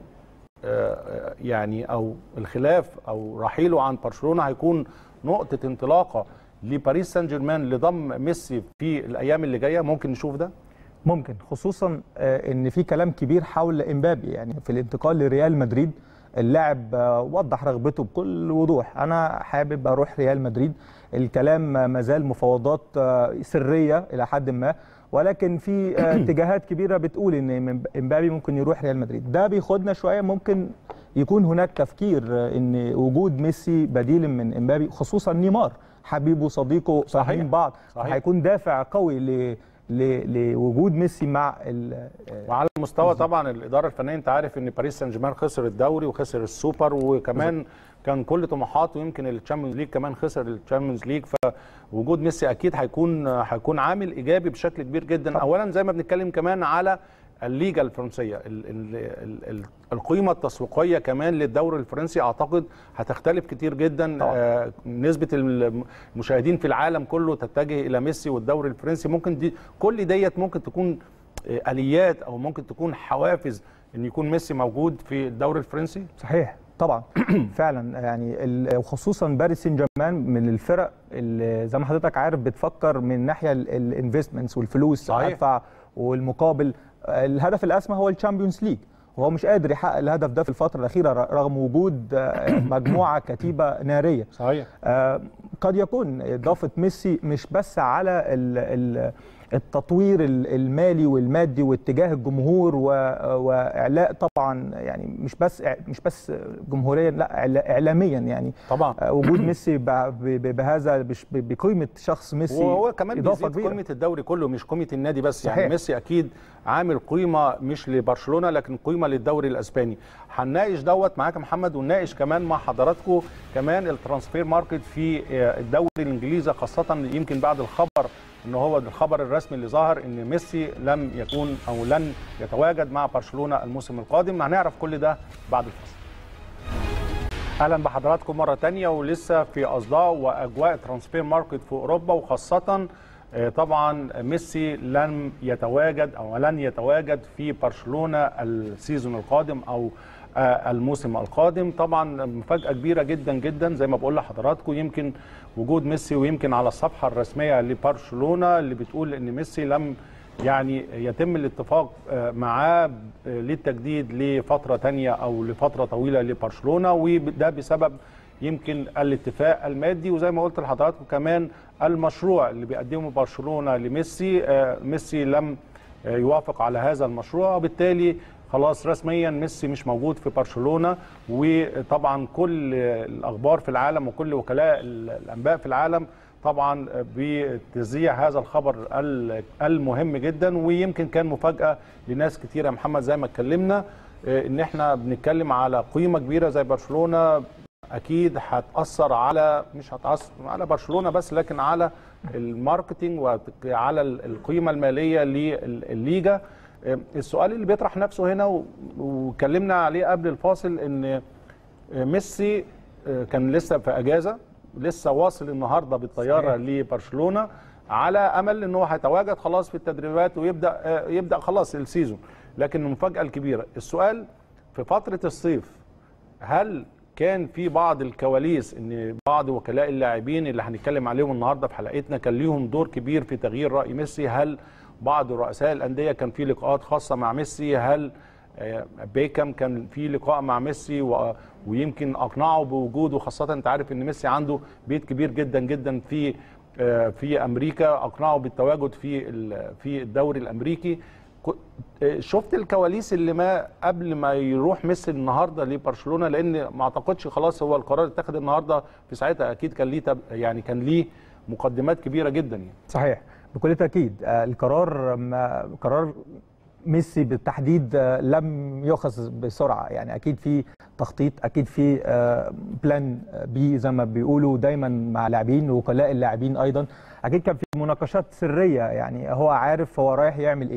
آه، يعني او الخلاف او رحيله عن برشلونه هيكون نقطه انطلاقه لباريس سان جيرمان لضم ميسي في الايام اللي جايه ممكن نشوف ده ممكن خصوصا آه، ان في كلام كبير حول امبابي يعني في الانتقال لريال مدريد اللاعب آه، وضح رغبته بكل وضوح انا حابب اروح ريال مدريد الكلام آه، مازال مفاوضات آه، سريه الى حد ما ولكن في آه، اتجاهات كبيره بتقول ان امبابي ممكن يروح ريال مدريد ده بياخدنا شويه ممكن يكون هناك تفكير آه، ان وجود ميسي بديل من امبابي خصوصا نيمار حبيبه صديقه صحيح. فاهمين بعض صحيح. هيكون دافع قوي ل ل- لوجود ميسي مع ال- وعلى المستوى طبعا الاداره الفنيه انت عارف ان باريس سان جيرمان خسر الدوري وخسر السوبر وكمان كان كل طموحاته يمكن الشامبيونز ليج كمان خسر الشامبيونز ليج فوجود ميسي اكيد هيكون هيكون عامل ايجابي بشكل كبير جدا طبعا. اولا زي ما بنتكلم كمان على الليجا الفرنسيه ال ال ال ال القيمه التسويقيه كمان للدوري الفرنسي اعتقد هتختلف كتير جدا طبعا. آه نسبه المشاهدين في العالم كله تتجه الى ميسي والدوري الفرنسي ممكن دي كل ديت ممكن تكون آه، اليات او ممكن تكون حوافز ان يكون ميسي موجود في الدوري الفرنسي صحيح طبعا فعلا يعني ال- وخصوصا باريس سان جيرمان من الفرق اللي زي ما حضرتك عارف بتفكر من ناحيه الانفستمنتس والفلوس صحيح. ادفع والمقابل الهدف الاسمى هو الشامبيونز ليج وهو مش قادر يحقق الهدف ده في الفتره الاخيره ر- رغم وجود آه، مجموعه كتيبه ناريه صحيح آه، قد يكون إضافة ميسي مش بس على ال- ال- التطوير ال- المالي والمادي واتجاه الجمهور و- وإعلاء طبعا يعني مش بس مش بس جمهوريا لا إعلا- إعلاميا يعني طبعا آه، وجود ميسي ب- ب- بهذا بش- ب- بقيمة شخص ميسي وهو كمان إضافة بيزيد كبيرة. قيمه الدوري كله مش قيمه النادي بس صحيح. يعني ميسي اكيد عامل قيمه مش لبرشلونه لكن قيمه للدوري الاسباني هنناقش دوت معاك يا محمد ونناقش كمان مع حضراتكم كمان الترانسفير ماركت في آه، الدوري الانجليزي خاصه يمكن بعد الخبر ان هو الخبر الرسمي اللي ظهر ان ميسي لم يكون او لن يتواجد مع برشلونه الموسم القادم هنعرف كل ده بعد الفاصل اهلا بحضراتكم مره تانية ولسه في اصداء واجواء ترانسفير ماركت في اوروبا وخاصه آه، طبعا ميسي لم يتواجد او لن يتواجد في برشلونه السيزون القادم او آه، الموسم القادم طبعا مفاجاه كبيره جدا جدا زي ما بقول لحضراتكم يمكن وجود ميسي ويمكن على الصفحه الرسميه لبرشلونه اللي بتقول ان ميسي لم يعني يتم الاتفاق آه، معاه آه، للتجديد لفترة تانية أو لفترة طويلة لبرشلونة وده بسبب يمكن الاتفاق المادي وزي ما قلت لحضراتكم كمان المشروع اللي بيقدمه برشلونة لميسي آه، ميسي لم آه، يوافق على هذا المشروع وبالتالي خلاص رسميا ميسي مش موجود في برشلونة وطبعا كل الأخبار في العالم وكل وكلاء الأنباء في العالم طبعا بتذيع هذا الخبر ال- المهم جدا ويمكن كان مفاجاه لناس كتيره يا محمد زي ما اتكلمنا آه، ان احنا بنتكلم على قيمه كبيره زي برشلونه اكيد هتاثر على مش هتاثر على برشلونه بس لكن على الماركتينج وعلى ال- القيمه الماليه للليجا آه، السؤال اللي بيطرح نفسه هنا و- واتكلمنا عليه قبل الفاصل ان ميسي آه، كان لسه في اجازه لسه واصل النهارده بالطياره صحيح. لبرشلونه على امل ان هو هيتواجد خلاص في التدريبات ويبدا آه، يبدا خلاص السيزون لكن المفاجاه الكبيره السؤال في فتره الصيف هل كان في بعض الكواليس ان بعض وكلاء اللاعبين اللي هنتكلم عليهم النهارده في حلقتنا كان ليهم دور كبير في تغيير راي ميسي هل بعض رؤساء الانديه كان في لقاءات خاصه مع ميسي هل آه، بيكم كان في لقاء مع ميسي و- ويمكن اقنعه بوجوده خاصه انت عارف ان ميسي عنده بيت كبير جدا جدا في آه، في امريكا اقنعه بالتواجد في ال- في الدوري الامريكي كو- آه، شفت الكواليس اللي ما قبل ما يروح ميسي النهارده لبرشلونه لان ما اعتقدش خلاص هو القرار اتخذ النهارده في ساعتها اكيد كان ليه تب- يعني كان ليه مقدمات كبيره جدا يعني صحيح بكل تاكيد آه، القرار ما قرار ميسي بالتحديد آه، لم يؤخذ بسرعه يعني اكيد في تخطيط اكيد في آه، بلان بي زي ما بيقولوا دايما مع لاعبين ووكلاء اللاعبين ايضا اكيد كان في مناقشات سريه يعني هو عارف هو رايح يعمل ايه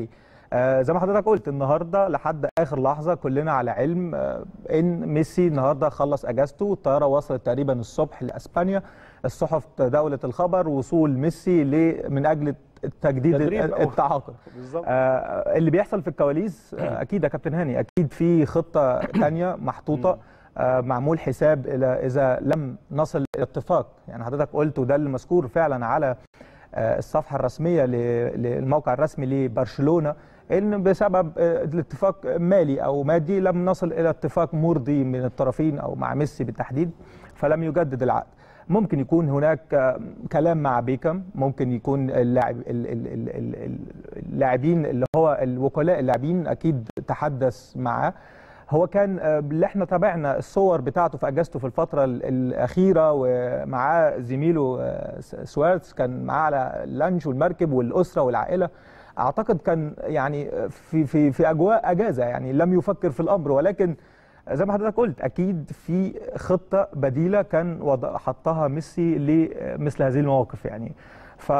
آه زي ما حضرتك قلت النهارده لحد اخر لحظه كلنا على علم آه ان ميسي النهارده خلص اجازته والطياره وصلت تقريبا الصبح لاسبانيا الصحف تداولت الخبر وصول ميسي ل- من اجل تجديد تدريب أو- التعاقد بالظبط آه اللي بيحصل في الكواليس آه اكيد يا كابتن هاني اكيد في خطه تانية محطوطه آه معمول حساب الى اذا لم نصل الى اتفاق يعني حضرتك قلت وده اللي مذكور فعلا على آه الصفحه الرسميه ل- للموقع الرسمي لبرشلونه ان بسبب آه الاتفاق مالي او مادي لم نصل الى اتفاق مرضي من الطرفين او مع ميسي بالتحديد فلم يجدد العقد ممكن يكون هناك آه، كلام مع بيكم ممكن يكون اللاعب ال- ال- ال- ال- ال- اللاعبين اللي هو الوكلاء اللاعبين اكيد تحدث معاه هو كان آه، اللي احنا تابعنا الصور بتاعته في اجازته في الفتره ال- الاخيره ومعاه زميله آه، س- سوارتز كان معاه على اللانش والمركب والاسره والعائله اعتقد كان يعني في في في اجواء اجازه يعني لم يفكر في الامر ولكن زي ما حضرتك قلت اكيد في خطه بديله كان وضع حطها ميسي لمثل هذه المواقف يعني ف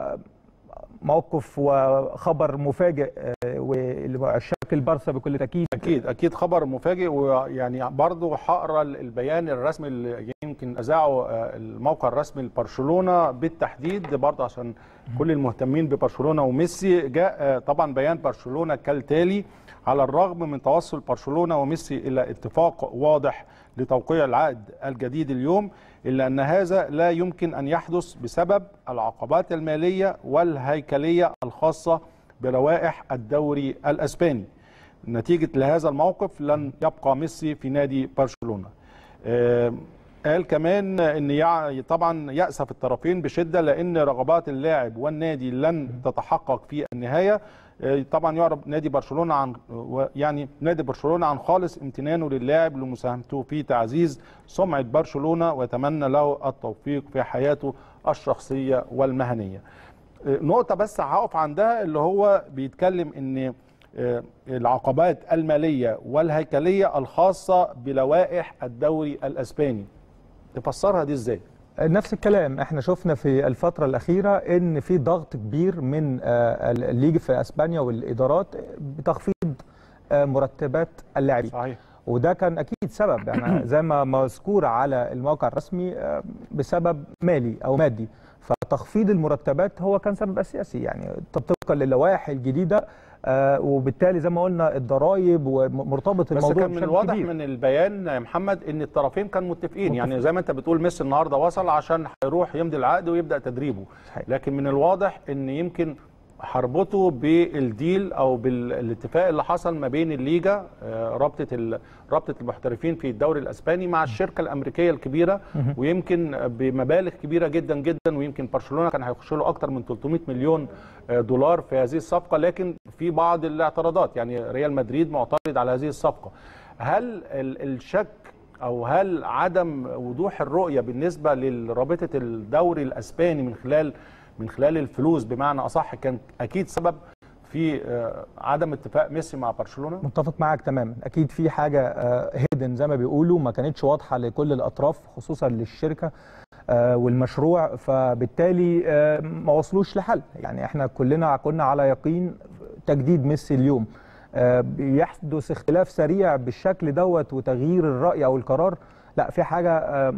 موقف وخبر مفاجئ آه، وعشاق البارسا بكل تاكيد اكيد اكيد خبر مفاجئ ويعني برضه هقرا البيان الرسمي اللي يمكن اذاعه آه، الموقع الرسمي لبرشلونه بالتحديد برضه عشان كل المهتمين ببرشلونه وميسي جاء آه، طبعا بيان برشلونه كالتالي على الرغم من توصل برشلونه وميسي الى اتفاق واضح لتوقيع العقد الجديد اليوم الا ان هذا لا يمكن ان يحدث بسبب العقبات الماليه والهيكليه الخاصه بروائح الدوري الاسباني نتيجه لهذا الموقف لن يبقى ميسي في نادي برشلونه آه، قال كمان ان يع- طبعا يأسف الطرفين بشده لان رغبات اللاعب والنادي لن تتحقق في النهايه آه، طبعا يعرف نادي برشلونه عن و- يعني نادي برشلونه عن خالص امتنانه للاعب لمساهمته في تعزيز سمعه برشلونه ويتمنى له التوفيق في حياته الشخصيه والمهنيه. آه، نقطه بس هقف عندها اللي هو بيتكلم ان آه، العقبات الماليه والهيكليه الخاصه بلوائح الدوري الاسباني. تفسرها دي ازاي؟ نفس الكلام احنا شفنا في الفترة الأخيرة ان في ضغط كبير من آه، الليج في اسبانيا والإدارات بتخفيض آه، مرتبات اللاعبين صحيح وده كان اكيد سبب يعني زي ما مذكور على الموقع الرسمي آه، بسبب مالي او مادي فتخفيض المرتبات هو كان سبب اساسي يعني طبقا للوائح الجديده آه، وبالتالي زي ما قلنا الضرائب ومرتبط بس الموضوع كان من بشكل الواضح كبير. من البيان يا محمد ان الطرفين كانوا متفقين متفقين. يعني زي ما انت بتقول ميسي النهارده وصل عشان هيروح يمضي العقد ويبدا تدريبه صحيح. لكن من الواضح ان يمكن هربطه بالديل او بالاتفاق اللي حصل ما بين الليجا آه، رابطه ال- رابطه المحترفين في الدوري الاسباني مع الشركه الامريكيه الكبيره ويمكن بمبالغ كبيره جدا جدا ويمكن برشلونه كان هيخش له اكتر من 300 مليون آه، دولار في هذه الصفقه لكن في بعض الاعتراضات يعني ريال مدريد معترض على هذه الصفقه هل ال- الشك او هل عدم وضوح الرؤيه بالنسبه لرابطه الدوري الاسباني من خلال من خلال الفلوس بمعنى اصح كان اكيد سبب في آه، عدم اتفاق ميسي مع برشلونه متفق معاك تماما اكيد في حاجه هيدن زي ما بيقولوا ما كانتش واضحه لكل الاطراف خصوصا للشركه آه، والمشروع فبالتالي آه، ما وصلوش لحل يعني احنا كلنا كنا على يقين تجديد ميسي اليوم آه، بيحدث اختلاف سريع بالشكل دوت وتغيير الراي او القرار لا في حاجه آه،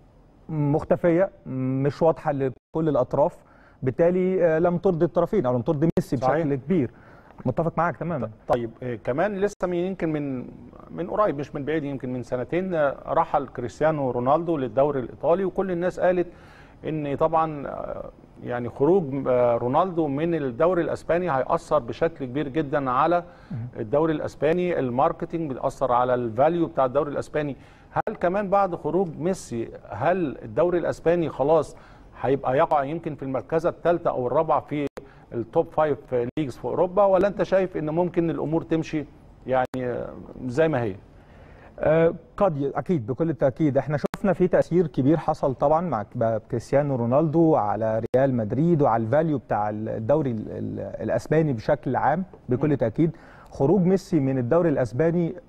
مختفيه مش واضحه لكل الاطراف بالتالي آه، لم ترضي الطرفين او لم ترضي ميسي صحيح. بشكل كبير متفق معاك تماما طيب آه، كمان لسه من يمكن من من قريب مش من بعيد يمكن من سنتين آه، رحل كريستيانو رونالدو للدوري الايطالي وكل الناس قالت ان طبعا آه، يعني خروج آه، رونالدو من الدوري الاسباني هيأثر بشكل كبير جدا على الدوري الاسباني الماركتينج بيأثر على الفاليو بتاع الدوري الاسباني هل كمان بعد خروج ميسي هل الدوري الاسباني خلاص هيبقى يقع يمكن في المركزه الثالثه او الرابعه في التوب فايف ليجز في اوروبا ولا انت شايف ان ممكن الامور تمشي يعني آه، زي ما هي آه، قد ي- اكيد بكل تاكيد احنا شفنا في تاثير كبير حصل طبعا مع ك- كريستيانو رونالدو على ريال مدريد وعلى الفاليو بتاع الدوري ال- ال- الاسباني بشكل عام بكل تاكيد خروج ميسي من الدوري الاسباني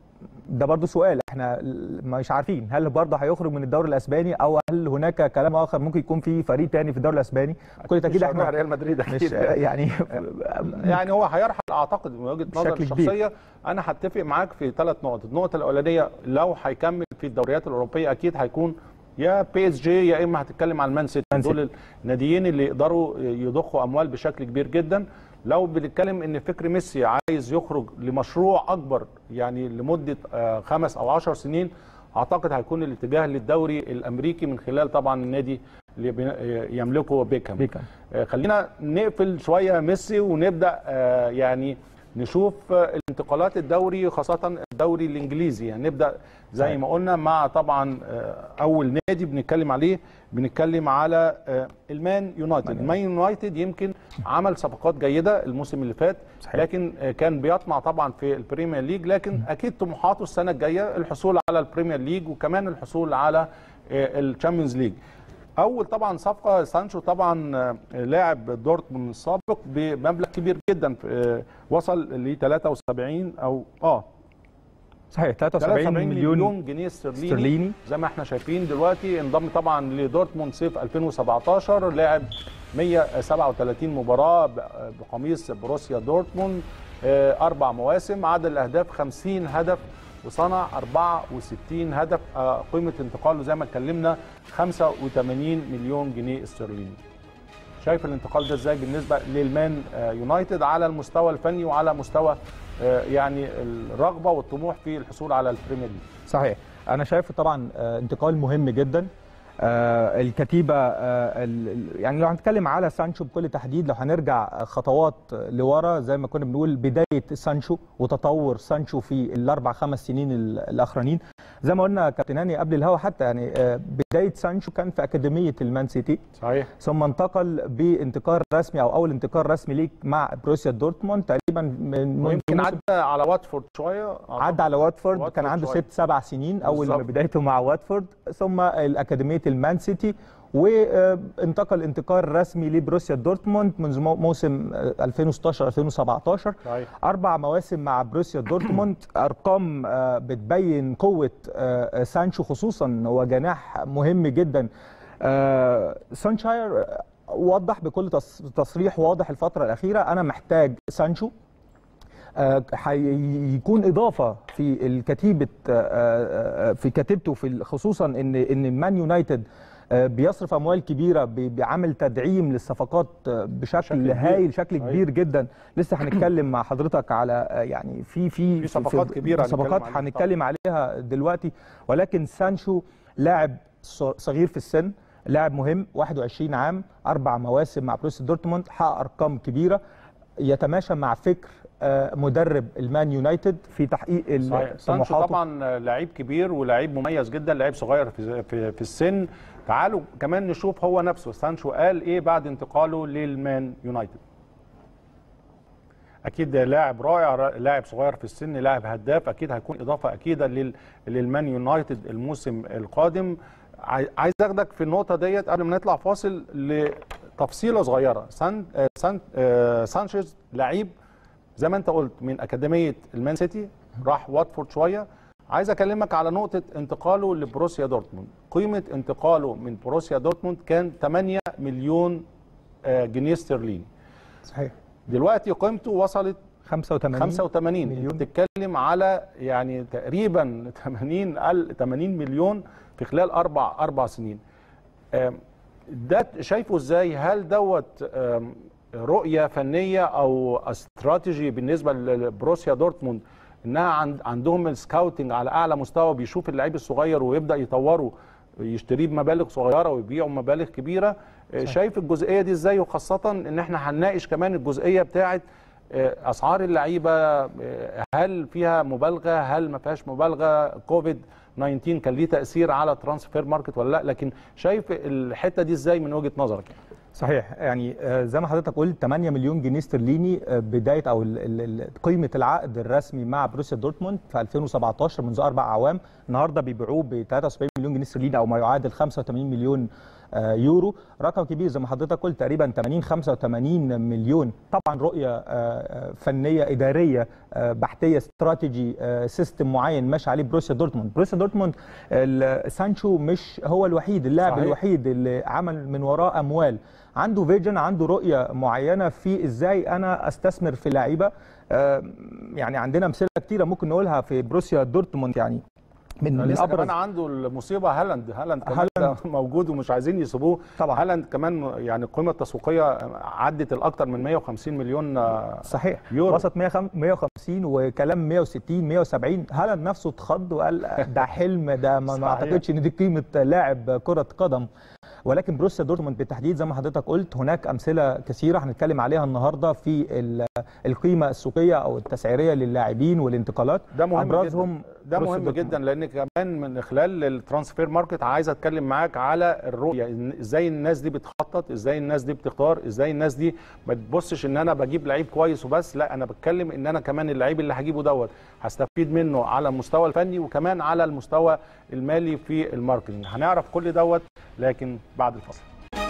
ده برضو سؤال احنا مش عارفين هل برضه هيخرج من الدوري الاسباني او هل هناك كلام اخر ممكن يكون في فريق تاني في الدوري الاسباني بكل تاكيد احنا احنا ريال مدريد مش اكيد يعني يعني هو هيرحل اعتقد من وجهه نظري بشكل كبير. الشخصيه انا هتفق معاك في ثلاث نقط النقطه الاولانيه لو هيكمل في الدوريات الاوروبيه اكيد هيكون يا بي اس جي يا اما هتتكلم على المان سيتي مان سيتي. دول الناديين اللي يقدروا يضخوا اموال بشكل كبير جدا لو بنتكلم ان فكر ميسي عايز يخرج لمشروع اكبر يعني لمده آه، خمس او عشر سنين اعتقد هيكون الاتجاه للدوري الامريكي من خلال طبعا النادي اللي بين- يملكه بيكهام بيكهام. آه، خلينا نقفل شويه ميسي ونبدا آه، يعني نشوف آه، الانتقالات الدوري خاصه الدوري الانجليزي يعني نبدا زي صحيح. ما قلنا مع طبعا آه، اول نادي بنتكلم عليه بنتكلم على آه، المان يونايتد المان يونايتد يمكن عمل صفقات جيده الموسم اللي فات صحيح. لكن آه، كان بيطمع طبعا في البريمير ليج لكن اكيد طموحاته السنه الجايه الحصول على البريمير ليج وكمان الحصول على الشامبيونز ليج اول طبعا صفقه سانشو طبعا آه، لاعب دورتموند السابق بمبلغ كبير جدا آه، وصل ل 73 او اه صحيح 73 73 مليون, مليون جنيه استرليني, استرليني. زي ما احنا شايفين دلوقتي انضم طبعا لدورتموند صيف 2017 لعب 137 مباراه ب- بقميص بروسيا دورتموند آه، اربع مواسم عدد الاهداف 50 هدف وصنع 64 هدف آه، قيمه انتقاله زي ما اتكلمنا 85 مليون جنيه استرليني شايف الانتقال ده ازاي بالنسبه للمان آه، يونايتد على المستوى الفني وعلى مستوى آه، يعني الرغبه والطموح في الحصول على البريمير ليج صحيح انا شايفه طبعا آه، انتقال مهم جدا آه، الكتيبه آه، ال- ال- يعني لو هنتكلم على سانشو بكل تحديد لو هنرجع خطوات لورا زي ما كنا بنقول بدايه سانشو وتطور سانشو في الاربع خمس سنين ال- الاخرانيين زي ما قلنا كابتن هاني قبل الهوا حتى يعني آه، بدايه سانشو كان في اكاديميه المان سيتي صحيح ثم انتقل بانتقال رسمي او اول انتقال رسمي ليك مع بروسيا دورتموند تقريبا من ويمكن موسم- عدى على واتفورد شويه عدى على واتفورد واتفورد كان عنده شوية. ست سبع سنين اول ما بالظبط. بدايته مع واتفورد ثم الاكاديميه المان سيتي وانتقل انتقال رسمي لبروسيا دورتموند منذ مو- موسم آه، 2016 2017 صحيح. اربع مواسم مع بروسيا دورتموند ارقام آه، بتبين قوه آه، سانشو خصوصا هو جناح مهم جدا آه، سانشاير وضح بكل تص- تصريح واضح الفتره الاخيره انا محتاج سانشو آه، هيكون اضافه في الكتيبه آه، آه، في كتيبته في ال- خصوصا ان ان مان يونايتد آه، بيصرف اموال كبيره ب- بعمل تدعيم للصفقات آه، بشكل بشكل كبير. هايل شكل صحيح. كبير جدا لسه هنتكلم مع حضرتك على آه، يعني في في في صفقات كبيرة هنتكلم صفقات عليها هنتكلم عليها دلوقتي ولكن سانشو لاعب ص- صغير في السن لاعب مهم 21 عام اربع مواسم مع بروسيا دورتموند حقق ارقام كبيره يتماشى مع فكر آه، مدرب المان يونايتد في تحقيق ال- صحيح سانشو طموحاته طبعا لعيب كبير ولعيب مميز جدا لعيب صغير في في, في السن تعالوا كمان نشوف هو نفسه سانشو قال ايه بعد انتقاله للمان يونايتد اكيد ده لاعب رائع لاعب صغير في السن لاعب هداف اكيد هيكون اضافه اكيده لل- للمان يونايتد الموسم القادم عاي- عايز اخدك في النقطه ديت قبل ما نطلع فاصل لتفصيله صغيره سان آه، سان آه، سانشيز لعيب زي ما انت قلت من اكاديميه المان سيتي راح واتفورد شويه عايز اكلمك على نقطه انتقاله لبروسيا دورتموند قيمه انتقاله من بروسيا دورتموند كان 8 مليون آه، جنيه استرليني صحيح دلوقتي قيمته وصلت 85 85 مليون. انت بتتكلم على يعني تقريبا 80 ال 80 مليون في خلال اربع اربع سنين آم، ده شايفه ازاي هل دوت آم، رؤيه فنيه او استراتيجي بالنسبه لبروسيا دورتموند انها عند عندهم السكاوتنج على اعلى مستوى بيشوف اللعيب الصغير ويبدا يطوره يشتريه بمبالغ صغيره ويبيعه بمبالغ كبيره آه، شايف الجزئيه دي ازاي وخاصه ان احنا هنناقش كمان الجزئيه بتاعه آه، اسعار اللعيبه آه، هل فيها مبالغه هل ما فيهاش مبالغه كوفيد 19 كان ليه تاثير على الترانسفير ماركت ولا لا لكن شايف الحته دي ازاي من وجهه نظرك صحيح يعني آه، زي ما حضرتك قلت 8 مليون جنيه استرليني آه، بدايه او ال- ال- ال- قيمه العقد الرسمي مع بروسيا دورتموند في 2017 منذ اربع اعوام النهارده بيبيعوه ب 73 مليون جنيه استرليني او ما يعادل 85 مليون آه، يورو رقم كبير زي ما حضرتك قلت تقريبا 80 85 مليون طبعا رؤيه آه، آه، فنيه اداريه آه، بحثيه استراتيجي آه، سيستم معين ماشي عليه بروسيا دورتموند بروسيا دورتموند ال- سانشو مش هو الوحيد اللاعب صحيح. الوحيد اللي عمل من وراه اموال عنده فيجن عنده رؤيه معينه في ازاي انا استثمر في لعيبه آه، يعني عندنا امثله كتيره ممكن نقولها في بروسيا دورتموند يعني من من لسه ابرز كمان عنده المصيبه هالاند هالاند كمان هالاند. موجود ومش عايزين يسيبوه طبعا. هالاند كمان يعني القيمه التسويقيه عدت الاكثر من 150 مليون آه، صحيح يورو. وسط 150 وكلام 160 170 هالاند نفسه اتخض وقال ده حلم ده ما ما صحيح. اعتقدش ان دي قيمه لاعب كره قدم ولكن بروسيا دورتموند بالتحديد زي ما حضرتك قلت هناك امثله كثيره هنتكلم عليها النهارده في ال- القيمه السوقيه او التسعيريه للاعبين والانتقالات ده مهم ابرزهم جدا ده بروسيا مهم دورتموند. جدا لان كمان من خلال الترانسفير ماركت عايز اتكلم معاك على الرؤيه إن ازاي الناس دي بتخطط ازاي الناس دي بتختار ازاي الناس دي ما تبصش ان انا بجيب لعيب كويس وبس لا انا بتكلم ان انا كمان اللعيب اللي هجيبه دوت هستفيد منه على المستوى الفني وكمان على المستوى المالي في الماركتنج هنعرف كل دوت لكن بعد الفصل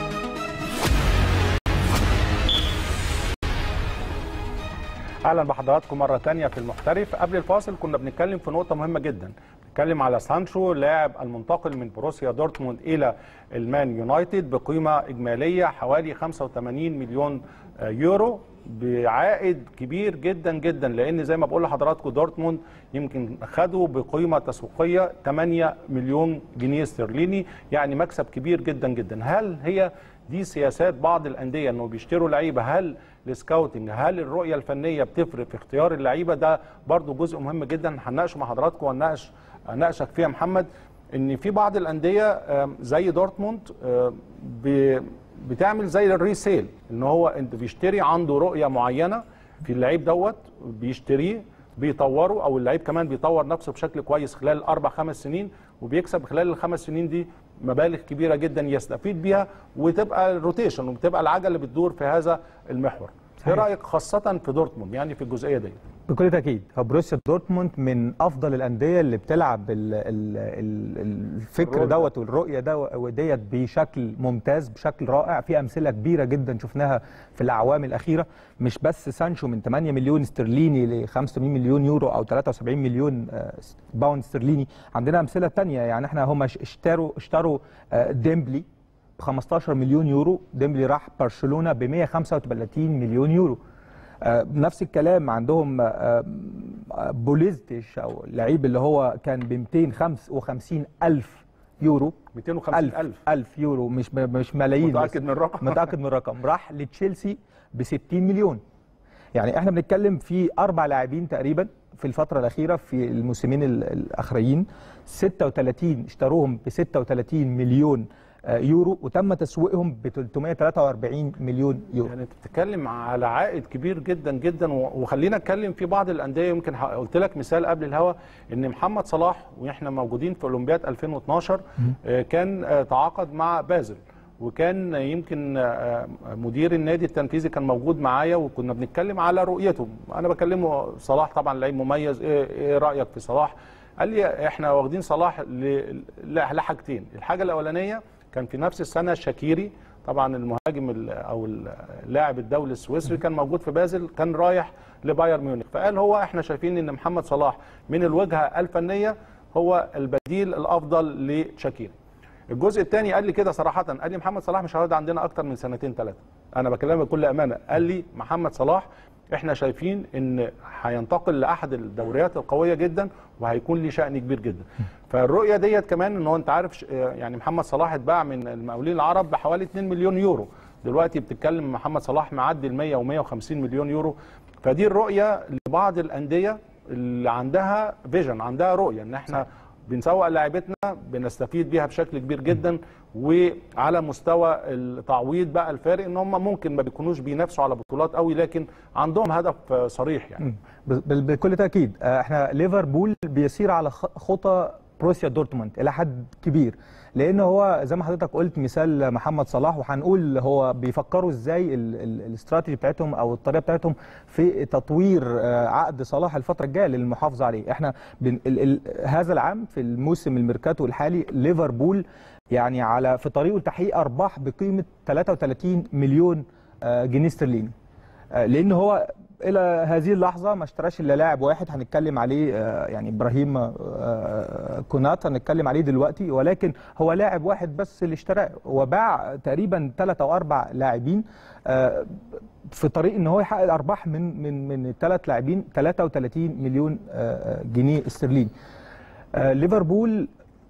اهلا بحضراتكم مره تانية في المحترف قبل الفاصل كنا بنتكلم في نقطه مهمه جدا بنتكلم على سانشو لاعب المنتقل من بروسيا دورتموند الى المان يونايتد بقيمه اجماليه حوالي 85 مليون آه، يورو بعائد كبير جدا جدا لان زي ما بقول لحضراتكم دورتموند يمكن خدوا بقيمه تسويقيه 8 مليون جنيه استرليني يعني مكسب كبير جدا جدا هل هي دي سياسات بعض الانديه انه بيشتروا لعيبه هل السكاوتنج هل الرؤيه الفنيه بتفرق في اختيار اللعيبه ده برضو جزء مهم جدا هنناقشه مع حضراتكم وهنناقش اناقشك فيها محمد ان في بعض الانديه آم، زي دورتموند آم، ب- بتعمل زي الريسيل ان هو انت بيشتري عنده رؤيه معينه في اللعيب دوت بيشتريه بيطوره او اللعيب كمان بيطور نفسه بشكل كويس خلال اربع خمس سنين وبيكسب خلال الخمس سنين دي مبالغ كبيره جدا يستفيد بيها وتبقى الروتيشن وبتبقى العجله اللي بتدور في هذا المحور. ايه صحيح. رايك خاصه في دورتموند يعني في الجزئيه دي؟ بكل تاكيد هو بروسيا دورتموند من افضل الانديه اللي بتلعب ال ال ال الفكر الرول ده. دوت والرؤيه ده وديت بشكل ممتاز بشكل رائع في امثله كبيره جدا شفناها في الاعوام الاخيره مش بس سانشو من 8 مليون استرليني ل 85 مليون يورو او 73 مليون آه، باوند استرليني عندنا امثله تانية يعني احنا هم اشتروا اشتروا آه، ديمبلي ب 15 مليون يورو ديمبلي راح برشلونه ب 135 مليون يورو آه، نفس الكلام عندهم آه، آه، بوليزتش او اللعيب اللي هو كان ب 255 الف يورو 250 ألف الف ألف يورو مش مش ملايين بس. متاكد من الرقم؟ متاكد من الرقم راح لتشيلسي ب 60 مليون يعني احنا بنتكلم في اربع لاعبين تقريبا في الفتره الاخيره في الموسمين ال- الاخرين 36 اشتروهم ب 36 مليون آه، يورو وتم تسويقهم ب 343 مليون يورو يعني انت بتتكلم على عائد كبير جدا جدا و- وخلينا نتكلم في بعض الانديه يمكن ح- قلت لك مثال قبل الهوا ان محمد صلاح واحنا موجودين في اولمبياد 2012 آه، كان آه، تعاقد مع بازل وكان يمكن آه، مدير النادي التنفيذي كان موجود معايا وكنا بنتكلم على رؤيته انا بكلمه صلاح طبعا لعيب مميز ايه إيه رايك في صلاح قال لي احنا واخدين صلاح ل- ل- لحاجتين الحاجه الاولانيه كان في نفس السنه شاكيري طبعا المهاجم ال- او اللاعب الدولي السويسري كان موجود في بازل كان رايح لبايرن ميونخ فقال هو احنا شايفين ان محمد صلاح من الوجهه الفنيه هو البديل الافضل لشاكيري الجزء الثاني قال لي كده صراحه قال لي محمد صلاح مش هيقعد عندنا اكتر من سنتين ثلاثه انا بكلمك بكل امانه قال لي محمد صلاح احنا شايفين ان هينتقل لاحد الدوريات القويه جدا وهيكون ليه شأن كبير جدا فالرؤيه ديت كمان ان هو انت عارف ش- يعني محمد صلاح اتباع من المقاولين العرب بحوالي 2 مليون يورو دلوقتي بتتكلم محمد صلاح معدي ال 100 و150 مليون يورو فدي الرؤيه لبعض الانديه اللي عندها فيجن عندها رؤيه ان احنا بنسوق لاعيبتنا بنستفيد بيها بشكل كبير جدا وعلى مستوى التعويض بقى الفارق ان هم ممكن ما بيكونوش بينافسوا على بطولات قوي لكن عندهم هدف صريح يعني ب- ب- بكل تاكيد آه، احنا ليفربول بيسير على خ- خطى بروسيا دورتموند الى حد كبير لان هو زي ما حضرتك قلت مثال محمد صلاح وهنقول هو بيفكروا ازاي ال- ال- الاستراتيجي بتاعتهم او الطريقه بتاعتهم في تطوير آه، عقد صلاح الفتره الجايه للمحافظه عليه احنا بن ال ال هذا العام في الموسم الميركاتو الحالي ليفربول يعني على في طريقه لتحقيق ارباح بقيمه 33 مليون آه، جنيه استرليني آه، لان هو الى هذه اللحظه ما اشتراش الا لاعب واحد هنتكلم عليه آه، يعني ابراهيم آه، كونات هنتكلم عليه دلوقتي ولكن هو لاعب واحد بس اللي اشتراه وباع تقريبا ثلاث او اربع لاعبين آه، في طريق ان هو يحقق الارباح من من من الثلاث لاعبين 33 مليون آه، آه، جنيه استرليني آه، ليفربول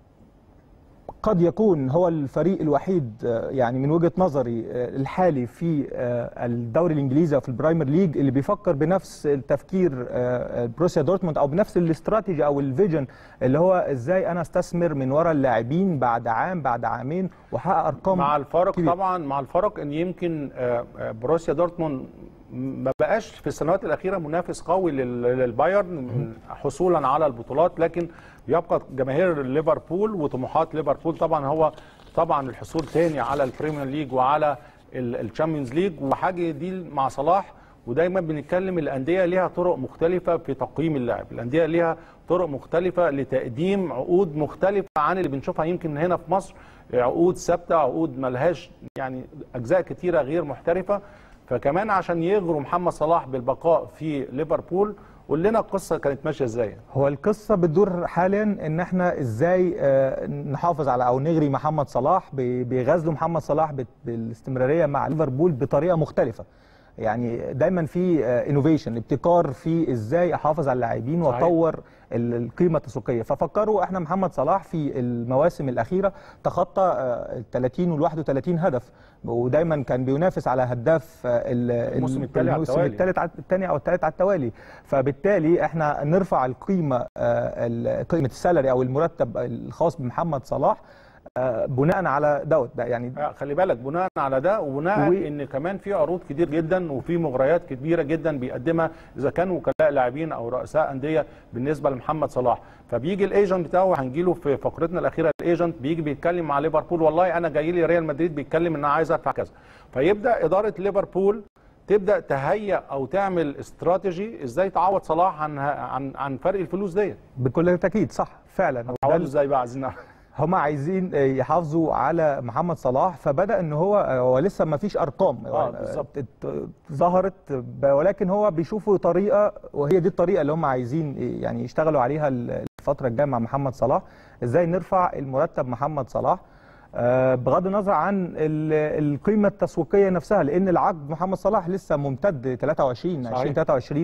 قد يكون هو الفريق الوحيد آه، يعني من وجهة نظري آه، الحالي في آه، الدوري الانجليزي او في البرايمر ليج اللي بيفكر بنفس التفكير آه، آه، بروسيا دورتموند او بنفس الاستراتيجي او الفيجن اللي هو ازاي انا استثمر من وراء اللاعبين بعد عام بعد عامين واحقق ارقام مع الفرق كبيرة. طبعا مع الفرق ان يمكن آه، آه، بروسيا دورتموند ما بقاش في السنوات الاخيره منافس قوي لل- للبايرن حصولا على البطولات لكن يبقى جماهير ليفربول وطموحات ليفربول طبعا هو طبعا الحصول تاني على البريمير ليج وعلى الشامبيونز ليج وحاجه دي مع صلاح ودايما بنتكلم الانديه ليها طرق مختلفه في تقييم اللاعب الانديه ليها طرق مختلفه لتقديم عقود مختلفه عن اللي بنشوفها يمكن هنا في مصر عقود ثابته عقود ملهاش يعني اجزاء كتيره غير محترفه فكمان عشان يغروا محمد صلاح بالبقاء في ليفربول قول لنا القصه كانت ماشيه ازاي هو القصه بتدور حاليا ان احنا ازاي آه، نحافظ على او نغري محمد صلاح بي- بيغازلوا محمد صلاح بت- بالاستمراريه مع ليفربول بطريقه مختلفه يعني دايما في انوفيشن ابتكار في ازاي احافظ على اللاعبين صحيح. واطور ال- القيمه التسويقيه ففكروا احنا محمد صلاح في المواسم الاخيره تخطى آه، ال 30 وال 31 هدف ودايما كان بينافس على هداف آه، ال- الموسم التالي على الموسم التوالي. الثالث على- الثاني او الثالث على التوالي فبالتالي احنا نرفع القيمه آه، ال- قيمه السالري او المرتب الخاص بمحمد صلاح آه، بناء على دوت ده يعني آه، خلي بالك بناء على ده وبناء و- ان كمان في عروض كتير جدا وفي مغريات كبيره جدا بيقدمها اذا كانوا وكلاء لاعبين او رؤساء انديه بالنسبه لمحمد صلاح فبيجي الايجنت بتاعه هنجيله في فقرتنا الاخيره الايجنت بيجي بيتكلم مع ليفربول والله انا جاي لي ريال مدريد بيتكلم ان انا عايز ادفع كذا فيبدا اداره ليفربول تبدا تهيئ او تعمل استراتيجي ازاي تعوض صلاح عن عن عن فرق الفلوس ديت بكل تاكيد صح فعلا وده تعوضه ازاي بقى عايزين نعرف هم عايزين يحافظوا على محمد صلاح فبدا ان هو هو لسه ما فيش ارقام آه، بالظبط. ات- ظهرت ب- ولكن هو بيشوفوا طريقه وهي دي الطريقه اللي هم عايزين يعني يشتغلوا عليها الفتره الجايه مع محمد صلاح ازاي نرفع المرتب محمد صلاح آه، بغض النظر عن ال- القيمه التسويقيه نفسها لان العقد محمد صلاح لسه ممتد 23 صحيح. 2023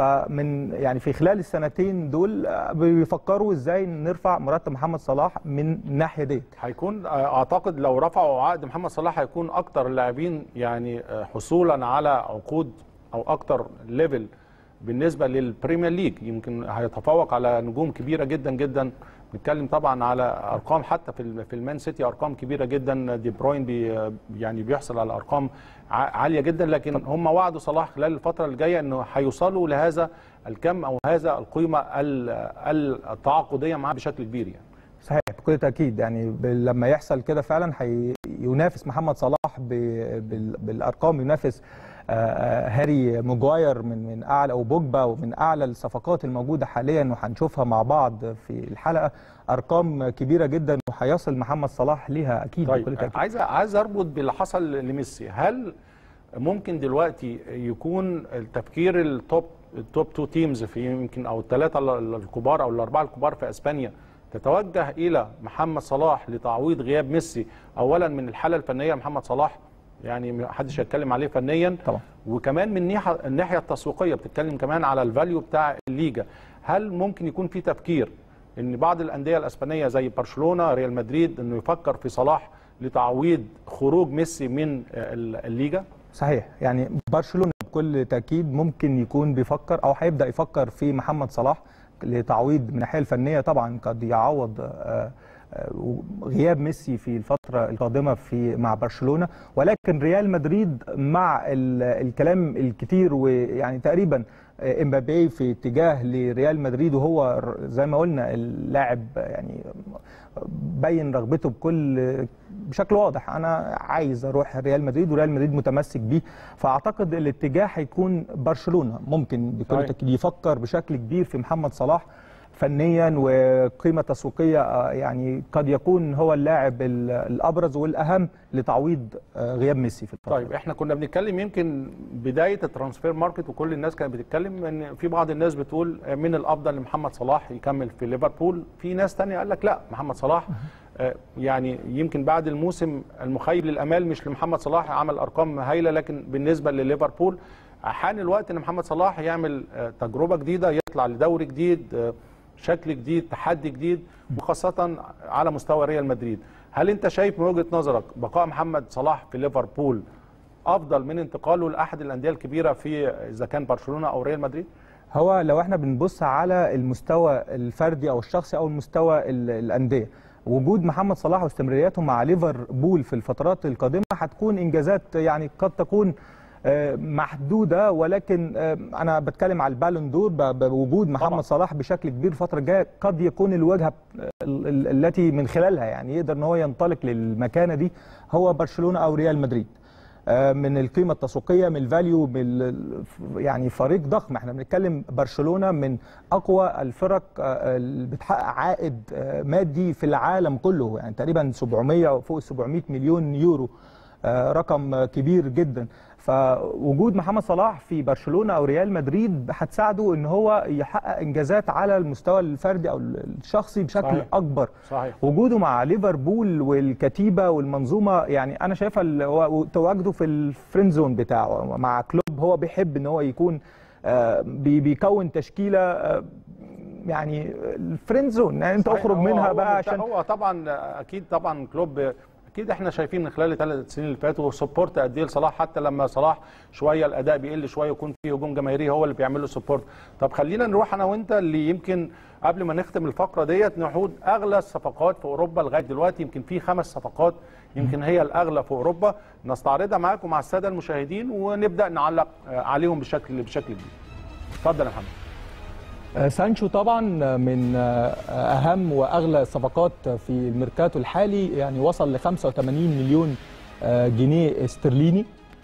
فمن يعني في خلال السنتين دول آه، بيفكروا ازاي نرفع مرتب محمد صلاح من الناحيه ديت هيكون آه، اعتقد لو رفعوا عقد محمد صلاح هيكون اكتر اللاعبين يعني آه، حصولا على عقود او اكتر ليفل بالنسبه للبريمير ليج يمكن هيتفوق على نجوم كبيره جدا جدا بنتكلم طبعا على ارقام حتى في ال- في المان سيتي ارقام كبيره جدا دي بروين بي يعني بيحصل على ارقام ع- عاليه جدا لكن هم وعدوا صلاح خلال الفتره الجايه انه هيوصلوا لهذا الكم او هذا القيمه ال- التعاقديه معاه بشكل كبير يعني صحيح بكل تاكيد يعني ب- لما يحصل كده فعلا هينافس محمد صلاح ب- بال- بالارقام ينافس آه، آه، هاري ماجواير من من اعلى او بوجبا ومن اعلى الصفقات الموجوده حاليا وهنشوفها مع بعض في الحلقه ارقام كبيره جدا وهيصل محمد صلاح ليها اكيد بكل طيب تاكيد عايز عايز اربط باللي حصل لميسي هل ممكن دلوقتي يكون التفكير التوب التوب تو تيمز في يمكن او الثلاثه ال- الكبار او الاربعه الكبار في اسبانيا تتوجه الى محمد صلاح لتعويض غياب ميسي اولا من الحاله الفنيه لمحمد صلاح يعني ما حدش هيتكلم عليه فنيا طبعا وكمان من ناحيه الناحيه التسويقيه بتتكلم كمان على الفاليو بتاع الليجا هل ممكن يكون في تفكير ان بعض الانديه الاسبانيه زي برشلونه ريال مدريد انه يفكر في صلاح لتعويض خروج ميسي من ال- الليجا صحيح يعني برشلونه بكل تاكيد ممكن يكون بيفكر او هيبدا يفكر في محمد صلاح لتعويض من الناحيه الفنيه طبعا قد يعوض آه، آه، غياب ميسي في الفتره القادمه في مع برشلونه ولكن ريال مدريد مع ال- الكلام الكتير ويعني تقريبا آه، امبابي في اتجاه لريال مدريد وهو ر- زي ما قلنا اللاعب يعني بين رغبته بكل بشكل واضح انا عايز اروح ريال مدريد وريال مدريد متمسك بيه فاعتقد الاتجاه هيكون برشلونه ممكن بكل صحيح. تاكيد يفكر بشكل كبير في محمد صلاح فنيا وقيمه تسويقيه آه، يعني قد يكون هو اللاعب ال- الابرز والاهم لتعويض آه، غياب ميسي في الفتره طيب احنا كنا بنتكلم يمكن بدايه الترانسفير ماركت وكل الناس كانت بتتكلم ان في بعض الناس بتقول من الافضل لمحمد صلاح يكمل في ليفربول في ناس تانية قال لك لا محمد صلاح آه، يعني يمكن بعد الموسم المخيب للامال مش لمحمد صلاح عمل ارقام هايله لكن بالنسبه لليفربول حان الوقت ان محمد صلاح يعمل آه، تجربه جديده يطلع لدوري جديد آه، شكل جديد تحدي جديد وخاصه على مستوى ريال مدريد هل انت شايف من وجهه نظرك بقاء محمد صلاح في ليفربول افضل من انتقاله لاحد الانديه الكبيره في اذا كان برشلونه او ريال مدريد هو لو احنا بنبص على المستوى الفردي او الشخصي او المستوى ال- الانديه وجود محمد صلاح واستمراريته مع ليفربول في الفترات القادمه هتكون انجازات يعني قد تكون آه، محدوده ولكن آه، انا بتكلم على البالون دور ب- بوجود محمد طبعاً. صلاح بشكل كبير الفتره الجايه قد يكون الواجهه ال- ال- التي من خلالها يعني يقدر ان هو ينطلق للمكانه دي هو برشلونه او ريال مدريد آه، من القيمه التسويقيه من الفاليو من ال- يعني فريق ضخم احنا بنتكلم برشلونه من اقوى الفرق آه، اللي بتحقق عائد آه، مادي في العالم كله يعني تقريبا 700 وفوق 700 مليون يورو آه، رقم آه، كبير جدا فوجود محمد صلاح في برشلونه او ريال مدريد هتساعده ان هو يحقق انجازات على المستوى الفردي او الشخصي بشكل صحيح. اكبر صحيح وجوده مع ليفربول والكتيبه والمنظومه يعني انا شايفه ال- هو تواجده في الفريند زون بتاعه مع كلوب هو بيحب ان هو يكون آه، بي- بيكون تشكيله آه، يعني الفريند زون يعني انت صحيح. اخرج هو- منها هو بقى مبت- عشان هو طبعا اكيد طبعا كلوب اكيد احنا شايفين من خلال الثلاث سنين اللي فاتوا سبورت قد ايه لصلاح حتى لما صلاح شويه الاداء بيقل شويه يكون في هجوم جماهيري هو اللي بيعمل له سبورت طب خلينا نروح انا وانت اللي يمكن قبل ما نختم الفقره ديت نحود اغلى الصفقات في اوروبا لغايه دلوقتي يمكن في خمس صفقات يمكن هي الاغلى في اوروبا نستعرضها معاكم مع الساده المشاهدين ونبدا نعلق آه، عليهم بشكل بشكل كبير اتفضل يا محمد آه، سانشو طبعا من آه، اهم واغلى الصفقات في الميركاتو الحالي يعني وصل ل 85 مليون آه، جنيه استرليني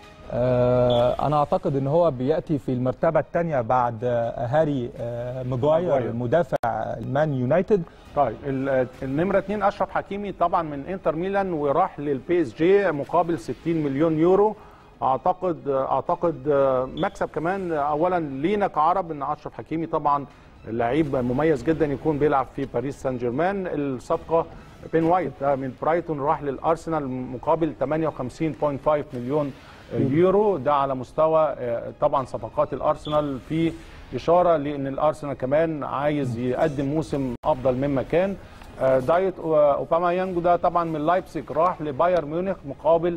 آه، انا اعتقد ان هو بياتي في المرتبه الثانيه بعد آه، هاري آه، ماجواير ماجواير. مدافع المان يونايتد طيب ال- النمره اثنين اشرف حكيمي طبعا من انتر ميلان وراح للبي اس جي مقابل 60 مليون يورو اعتقد اعتقد مكسب كمان اولا لينا كعرب ان اشرف حكيمي طبعا لعيب مميز جدا يكون بيلعب في باريس سان جيرمان الصفقه بين وايت ده من برايتون راح للارسنال مقابل 58.5 مليون يورو ده على مستوى آه، طبعا صفقات الارسنال في اشاره لان الارسنال كمان عايز يقدم موسم افضل مما كان آه، دايت اوباما يانجو ده طبعا من لايبسيج راح لبايرن ميونخ مقابل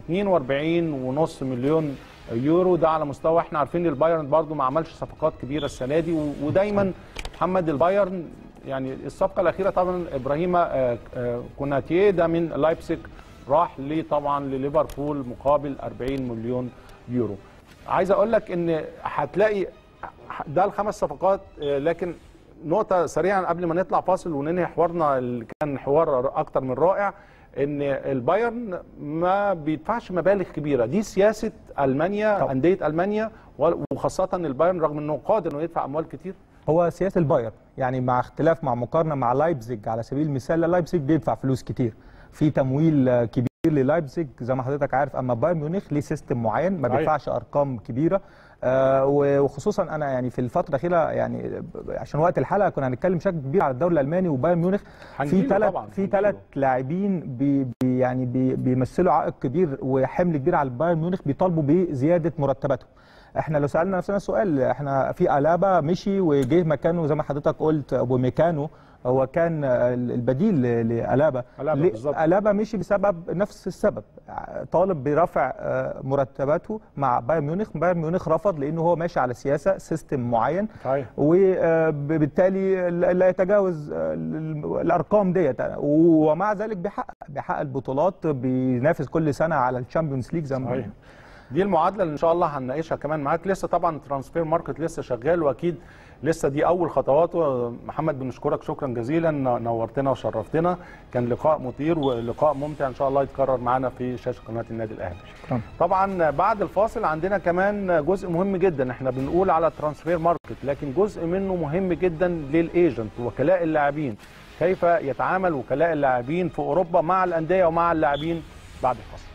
42.5 مليون يورو ده على مستوى احنا عارفين البايرن برضو ما عملش صفقات كبيره السنه دي و- ودايما محمد البايرن يعني الصفقه الاخيره طبعا ابراهيم آه، آه، كوناتيه ده من لايبسيج راح ليه طبعا لليفربول مقابل 40 مليون يورو عايز اقول لك ان هتلاقي ده الخمس صفقات آه، لكن نقطة سريعا قبل ما نطلع فاصل وننهي حوارنا اللي كان حوار أكتر من رائع إن البايرن ما بيدفعش مبالغ كبيرة دي سياسة ألمانيا طبعا. أندية ألمانيا وخاصة البايرن رغم إنه قادر إنه يدفع أموال كتير هو سياسه البايرن يعني مع اختلاف مع مقارنه مع لايبزيج على سبيل المثال لايبزيج بيدفع فلوس كتير في تمويل آه، كبير للايبزيج زي ما حضرتك عارف اما بايرن ميونخ ليه سيستم معين ما صحيح. بيدفعش ارقام كبيره آه، وخصوصا انا يعني في الفتره الاخيره يعني ب- عشان وقت الحلقه كنا هنتكلم بشكل كبير على الدوري الالماني وبايرن ميونخ في هنجيله ثلاث طبعاً، في هنجيله. ثلاث لاعبين بي بي يعني بي بيمثلوا عائق كبير وحمل كبير على بايرن ميونخ بيطالبوا بزياده مرتباتهم احنا لو سالنا نفسنا سؤال احنا في الابا مشي وجه مكانه زي ما حضرتك قلت ابو ميكانو هو كان البديل ل- لالابا ألابا ليه- بالظبط. الابا مشي بسبب نفس السبب طالب برفع آه، مرتباته مع بايرن ميونخ بايرن ميونخ رفض لانه هو ماشي على سياسه سيستم معين صحيح وبالتالي لا يتجاوز ال- الارقام ديت ومع ذلك بيحقق بيحقق البطولات بينافس كل سنه على الشامبيونز ليج زي ما صحيح. دي المعادله اللي ان شاء الله هنناقشها كمان معاك لسه طبعا ترانسفير ماركت لسه شغال واكيد لسه دي اول خطواته محمد بنشكرك شكرا جزيلا نورتنا وشرفتنا كان لقاء مثير ولقاء ممتع ان شاء الله يتكرر معنا في شاشه قناه النادي الاهلي شكرا. طبعا بعد الفاصل عندنا كمان جزء مهم جدا احنا بنقول على ترانسفير ماركت لكن جزء منه مهم جدا للايجنت وكلاء اللاعبين كيف يتعامل وكلاء اللاعبين في اوروبا مع الانديه ومع اللاعبين بعد الفاصل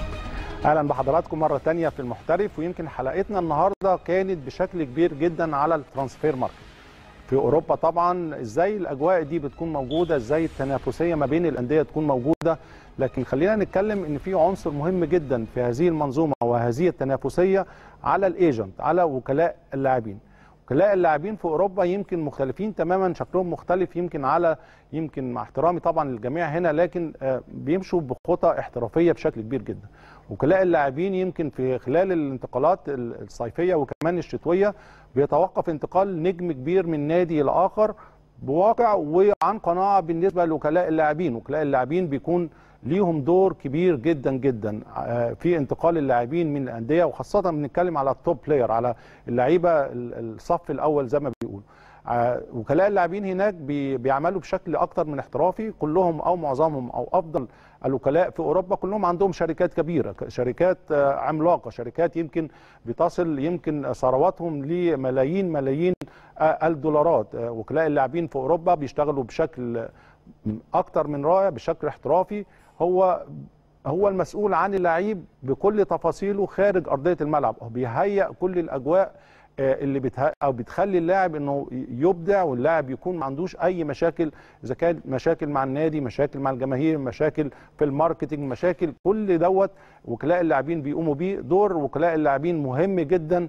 اهلا بحضراتكم مره تانية في المحترف ويمكن حلقتنا النهارده كانت بشكل كبير جدا على الترانسفير ماركت في اوروبا طبعا ازاي الاجواء دي بتكون موجوده ازاي التنافسيه ما بين الانديه تكون موجوده لكن خلينا نتكلم ان في عنصر مهم جدا في هذه المنظومه وهذه التنافسيه على الايجنت على وكلاء اللاعبين وكلاء اللاعبين في اوروبا يمكن مختلفين تماما شكلهم مختلف يمكن على يمكن مع احترامي طبعا للجميع هنا لكن بيمشوا بخطى احترافيه بشكل كبير جدا وكلاء اللاعبين يمكن في خلال الانتقالات الصيفيه وكمان الشتويه بيتوقف انتقال نجم كبير من نادي الى اخر بواقع وعن قناعه بالنسبه لوكلاء اللاعبين وكلاء اللاعبين بيكون ليهم دور كبير جدا جدا في انتقال اللاعبين من الانديه وخاصه بنتكلم على التوب بلاير على اللعيبه الصف الاول زي ما بيقولوا وكلاء اللاعبين هناك بيعملوا بشكل اكتر من احترافي كلهم او معظمهم او افضل الوكلاء في اوروبا كلهم عندهم شركات كبيره شركات عملاقه شركات يمكن بتصل يمكن ثرواتهم لملايين ملايين الدولارات وكلاء اللاعبين في اوروبا بيشتغلوا بشكل اكتر من رائع بشكل احترافي هو هو المسؤول عن اللعيب بكل تفاصيله خارج ارضيه الملعب هو بيهيئ كل الاجواء اللي بتها او بتخلي اللاعب انه يبدع واللاعب يكون ما عندوش اي مشاكل اذا كان مشاكل مع النادي مشاكل مع الجماهير مشاكل في الماركتنج مشاكل كل دوت وكلاء اللاعبين بيقوموا بيه دور وكلاء اللاعبين مهم جدا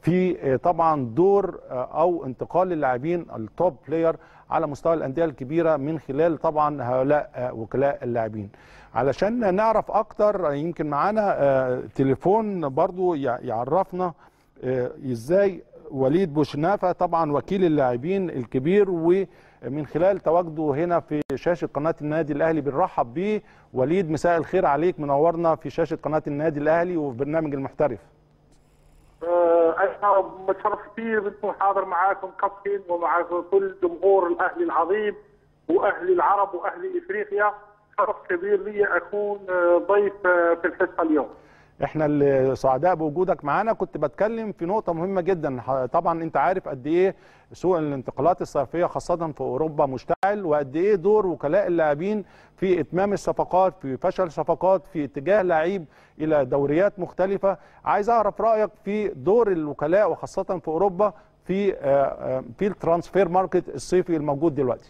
في طبعا دور او انتقال اللاعبين التوب بلاير على مستوى الانديه الكبيره من خلال طبعا هؤلاء وكلاء اللاعبين علشان نعرف اكتر يمكن معانا تليفون برضو يعرفنا ازاي وليد بوشنافه طبعا وكيل اللاعبين الكبير ومن خلال تواجده هنا في شاشه قناه النادي الاهلي بنرحب بيه وليد مساء الخير عليك منورنا في شاشه قناه النادي الاهلي وفي برنامج المحترف انا متشرف كثير بنكون حاضر معاكم كابتن ومع كل جمهور الاهلي العظيم واهل العرب واهل افريقيا شرف كبير لي اكون ضيف في الحصه اليوم. احنا اللي سعداء بوجودك معانا كنت بتكلم في نقطه مهمه جدا طبعا انت عارف قد ايه سوق الانتقالات الصيفيه خاصه في اوروبا مشتعل وقد ايه دور وكلاء اللاعبين في اتمام الصفقات في فشل صفقات في اتجاه لعيب الى دوريات مختلفه عايز اعرف رايك في دور الوكلاء وخاصه في اوروبا في في الترانسفير ماركت الصيفي الموجود دلوقتي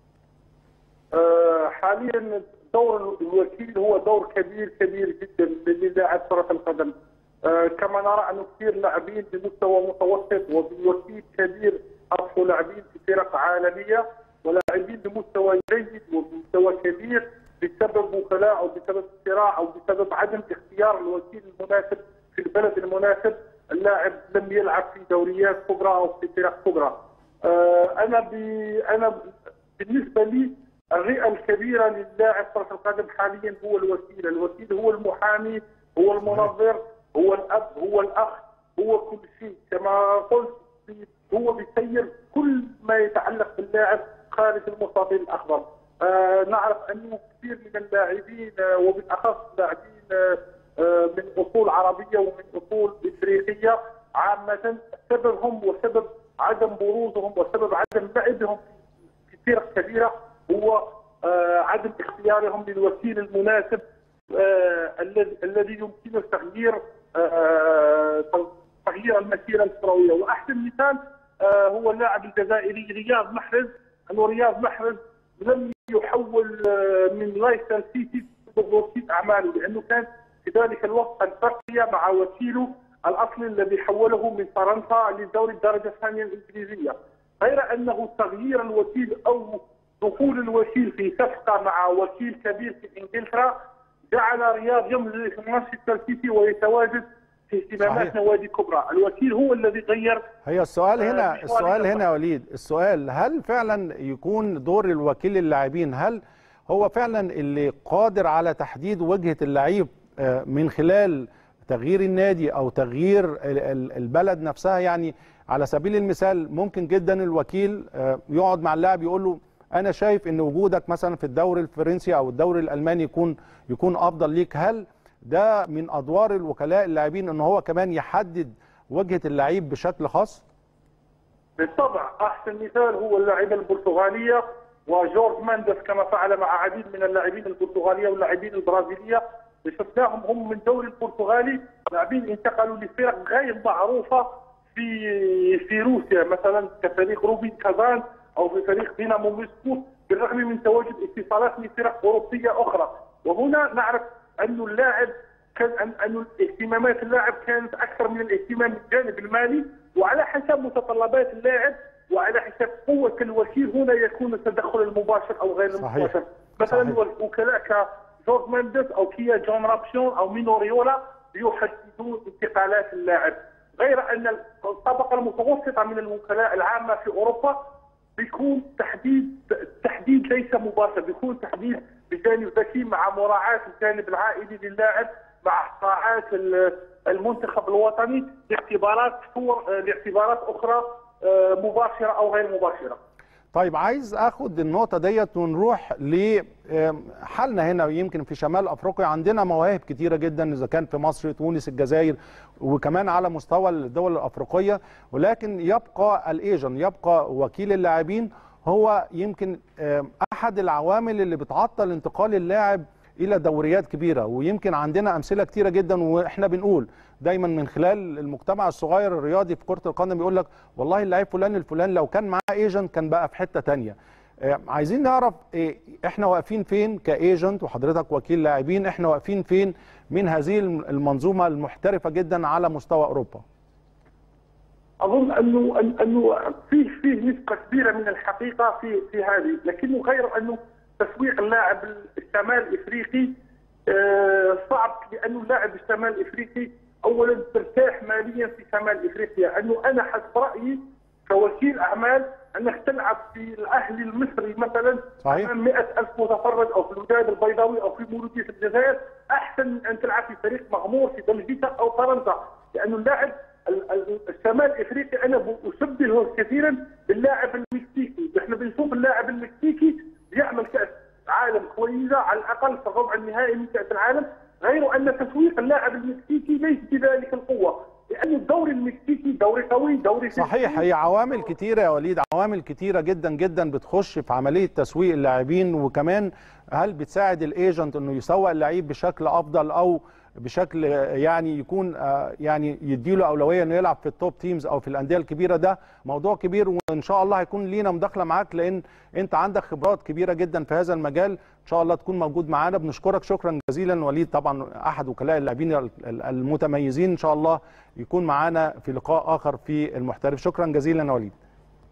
حاليا دور الوكيل هو دور كبير كبير جدا للاعب كره القدم آه كما نرى انه كثير لاعبين بمستوى متوسط وبوكيل كبير اصبحوا لاعبين في فرق عالميه ولاعبين بمستوى جيد وبمستوى كبير بسبب وكلاء او بسبب صراع او بسبب عدم اختيار الوكيل المناسب في البلد المناسب اللاعب لم يلعب في دوريات كبرى او في فرق كبرى آه انا بي انا بالنسبه لي الرئه الكبيره للاعب كره القدم حاليا هو الوكيل، الوكيل هو المحامي، هو المنظر، هو الاب، هو الاخ، هو كل شيء، كما قلت هو بيسير كل ما يتعلق باللاعب خارج المستطيل الاخضر. آه نعرف انه كثير من اللاعبين آه وبالاخص لاعبين آه من اصول عربيه ومن اصول افريقيه عامه سببهم وسبب عدم بروزهم وسبب عدم لعبهم في فرق كبيره هو آه عدم اختيارهم للوكيل المناسب آه الذي يمكنه تغيير آه تغيير المسيره الكرويه واحسن مثال هو اللاعب الجزائري رياض محرز انه رياض محرز لم يحول من لايستر سيتي بوكيل اعماله لانه كان في ذلك الوقت الترقيه مع وكيله الاصلي الذي حوله من فرنسا لدوري الدرجه الثانيه الانجليزيه غير انه تغيير الوكيل او دخول الوكيل في صفقه مع وكيل كبير في انجلترا جعل رياض يمضي في مانشستر سيتي ويتواجد في اهتمامات نوادي كبرى، الوكيل هو الذي غير هي السؤال هنا السؤال هنا يا وليد، السؤال هل فعلا يكون دور الوكيل اللاعبين هل هو فعلا اللي قادر على تحديد وجهه اللعيب من خلال تغيير النادي او تغيير ال- ال- البلد نفسها يعني على سبيل المثال ممكن جدا الوكيل آه، يقعد مع اللاعب يقول له انا شايف ان وجودك مثلا في الدوري الفرنسي او الدوري الالماني يكون يكون افضل ليك هل ده من ادوار الوكلاء اللاعبين ان هو كمان يحدد وجهه اللعيب بشكل خاص بالطبع احسن مثال هو اللاعبه البرتغاليه وجورج ماندس كما فعل مع عديد من اللاعبين البرتغاليه واللاعبين البرازيليه شفناهم هم من الدوري البرتغالي لاعبين انتقلوا لفرق غير معروفه في في روسيا مثلا كفريق روبين كازان او في فريق دينامو موسكو بالرغم من تواجد اتصالات لفرق اوروبيه اخرى وهنا نعرف أن اللاعب كان أن أن اهتمامات اللاعب كانت اكثر من الاهتمام بالجانب المالي وعلى حسب متطلبات اللاعب وعلى حسب قوه الوكيل هنا يكون التدخل المباشر او غير صحيح. المباشر مثلا صحيح. الوكلاء كجورج مانديس او كيا جون رابشون او مينو ريولا يحددون انتقالات اللاعب غير ان الطبقه المتوسطه من الوكلاء العامه في اوروبا بيكون تحديد تحديد ليس مباشر بيكون تحديد بجانب ذكي مع مراعاه الجانب العائلي للاعب مع مراعاه ال- المنتخب الوطني لاعتبارات صور لاعتبارات اخرى آه، مباشره او غير مباشره. طيب عايز اخد النقطه ديت ونروح لحالنا هنا يمكن في شمال افريقيا عندنا مواهب كتيره جدا اذا كان في مصر تونس الجزائر وكمان على مستوى الدول الافريقيه ولكن يبقى الايجن يبقى وكيل اللاعبين هو يمكن آم، احد العوامل اللي بتعطل انتقال اللاعب الى دوريات كبيره ويمكن عندنا امثله كتيره جدا واحنا بنقول دايما من خلال المجتمع الصغير الرياضي في كره القدم بيقول لك والله اللاعب فلان الفلان لو كان معاه ايجنت كان بقى في حته تانية آه، عايزين نعرف إيه احنا واقفين فين كايجنت وحضرتك وكيل لاعبين احنا واقفين فين من هذه المنظومه المحترفه جدا على مستوى اوروبا اظن انه أن- انه فيه فيه نسبه كبيره من الحقيقه في في هذه لكنه غير انه تسويق اللاعب الشمال الافريقي آه، صعب لانه اللاعب الشمال الافريقي اولا ترتاح ماليا في شمال افريقيا انه انا حسب رايي كوكيل اعمال انك تلعب في الاهلي المصري مثلا صحيح. امام 100000 متفرج او في الوداد البيضاوي او في مولوديه الجزائر احسن من ان تلعب في فريق مغمور في بلجيكا او فرنسا لانه اللاعب ال- ال- الشمال الافريقي انا ب- اشبهه كثيرا باللاعب المكسيكي، احنا بنشوف اللاعب المكسيكي بيعمل كاس عالم كويسه على الاقل في الربع النهائي من كاس العالم، غير ان تسويق اللاعب المكسيكي ليس بذلك القوه، لان الدوري المكسيكي دوري قوي، دوري صحيح هي عوامل كتيرة يا وليد عوامل كتيرة جدا جدا بتخش في عملية تسويق اللاعبين وكمان هل بتساعد الايجنت انه يسوق اللعيب بشكل افضل او بشكل آه، يعني يكون آه، يعني يديله اولويه انه يلعب في التوب تيمز او في الانديه الكبيره ده موضوع كبير وان شاء الله هيكون لينا مداخله معاك لان انت عندك خبرات كبيره جدا في هذا المجال ان شاء الله تكون موجود معانا بنشكرك شكرا جزيلا وليد طبعا احد وكلاء اللاعبين ال- ال- المتميزين ان شاء الله يكون معانا في لقاء اخر في المحترف شكرا جزيلا يا وليد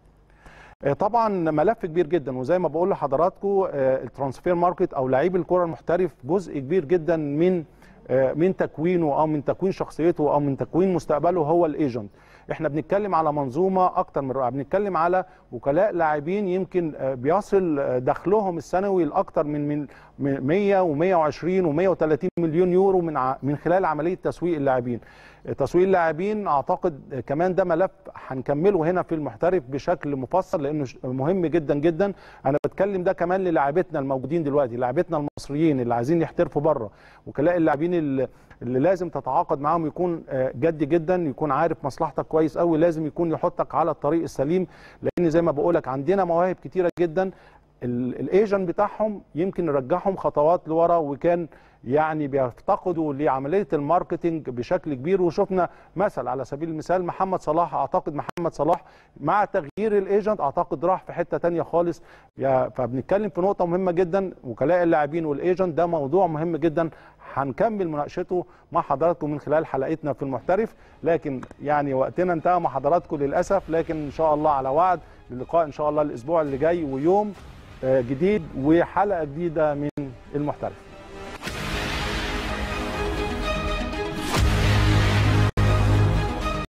آه، طبعا ملف كبير جدا وزي ما بقول لحضراتكم آه، الترانسفير ماركت او لعيب الكره المحترف جزء كبير جدا من آه، من تكوينه او من تكوين شخصيته او من تكوين مستقبله هو الايجنت احنا بنتكلم على منظومه اكتر من رائعه بنتكلم على وكلاء لاعبين يمكن آه، بيصل آه، دخلهم السنوي لاكثر من من من 100 و120 و130 مليون يورو من ع- من خلال عمليه تسويق اللاعبين تسويق اللاعبين اعتقد كمان ده ملف هنكمله هنا في المحترف بشكل مفصل لانه ش- مهم جدا جدا انا بتكلم ده كمان للاعبتنا الموجودين دلوقتي لاعبتنا المصريين اللي عايزين يحترفوا بره وكلاء اللاعبين اللي, اللي لازم تتعاقد معاهم يكون آه، جد جدا يكون عارف مصلحتك كويس قوي لازم يكون يحطك على الطريق السليم لان زي ما بقولك عندنا مواهب كتيره جدا ال- الايجنت بتاعهم يمكن يرجعهم خطوات لورا وكان يعني بيفتقدوا لعمليه الماركتينج بشكل كبير وشفنا مثل على سبيل المثال محمد صلاح اعتقد محمد صلاح مع تغيير الايجنت اعتقد راح في حته تانية خالص يا- فبنتكلم في نقطه مهمه جدا وكلاء اللاعبين والايجنت ده موضوع مهم جدا هنكمل مناقشته مع حضراتكم من خلال حلقتنا في المحترف لكن يعني وقتنا انتهى مع حضراتكم للاسف لكن ان شاء الله على وعد للقاء ان شاء الله الاسبوع اللي جاي ويوم آه، جديد وحلقه جديده من المحترف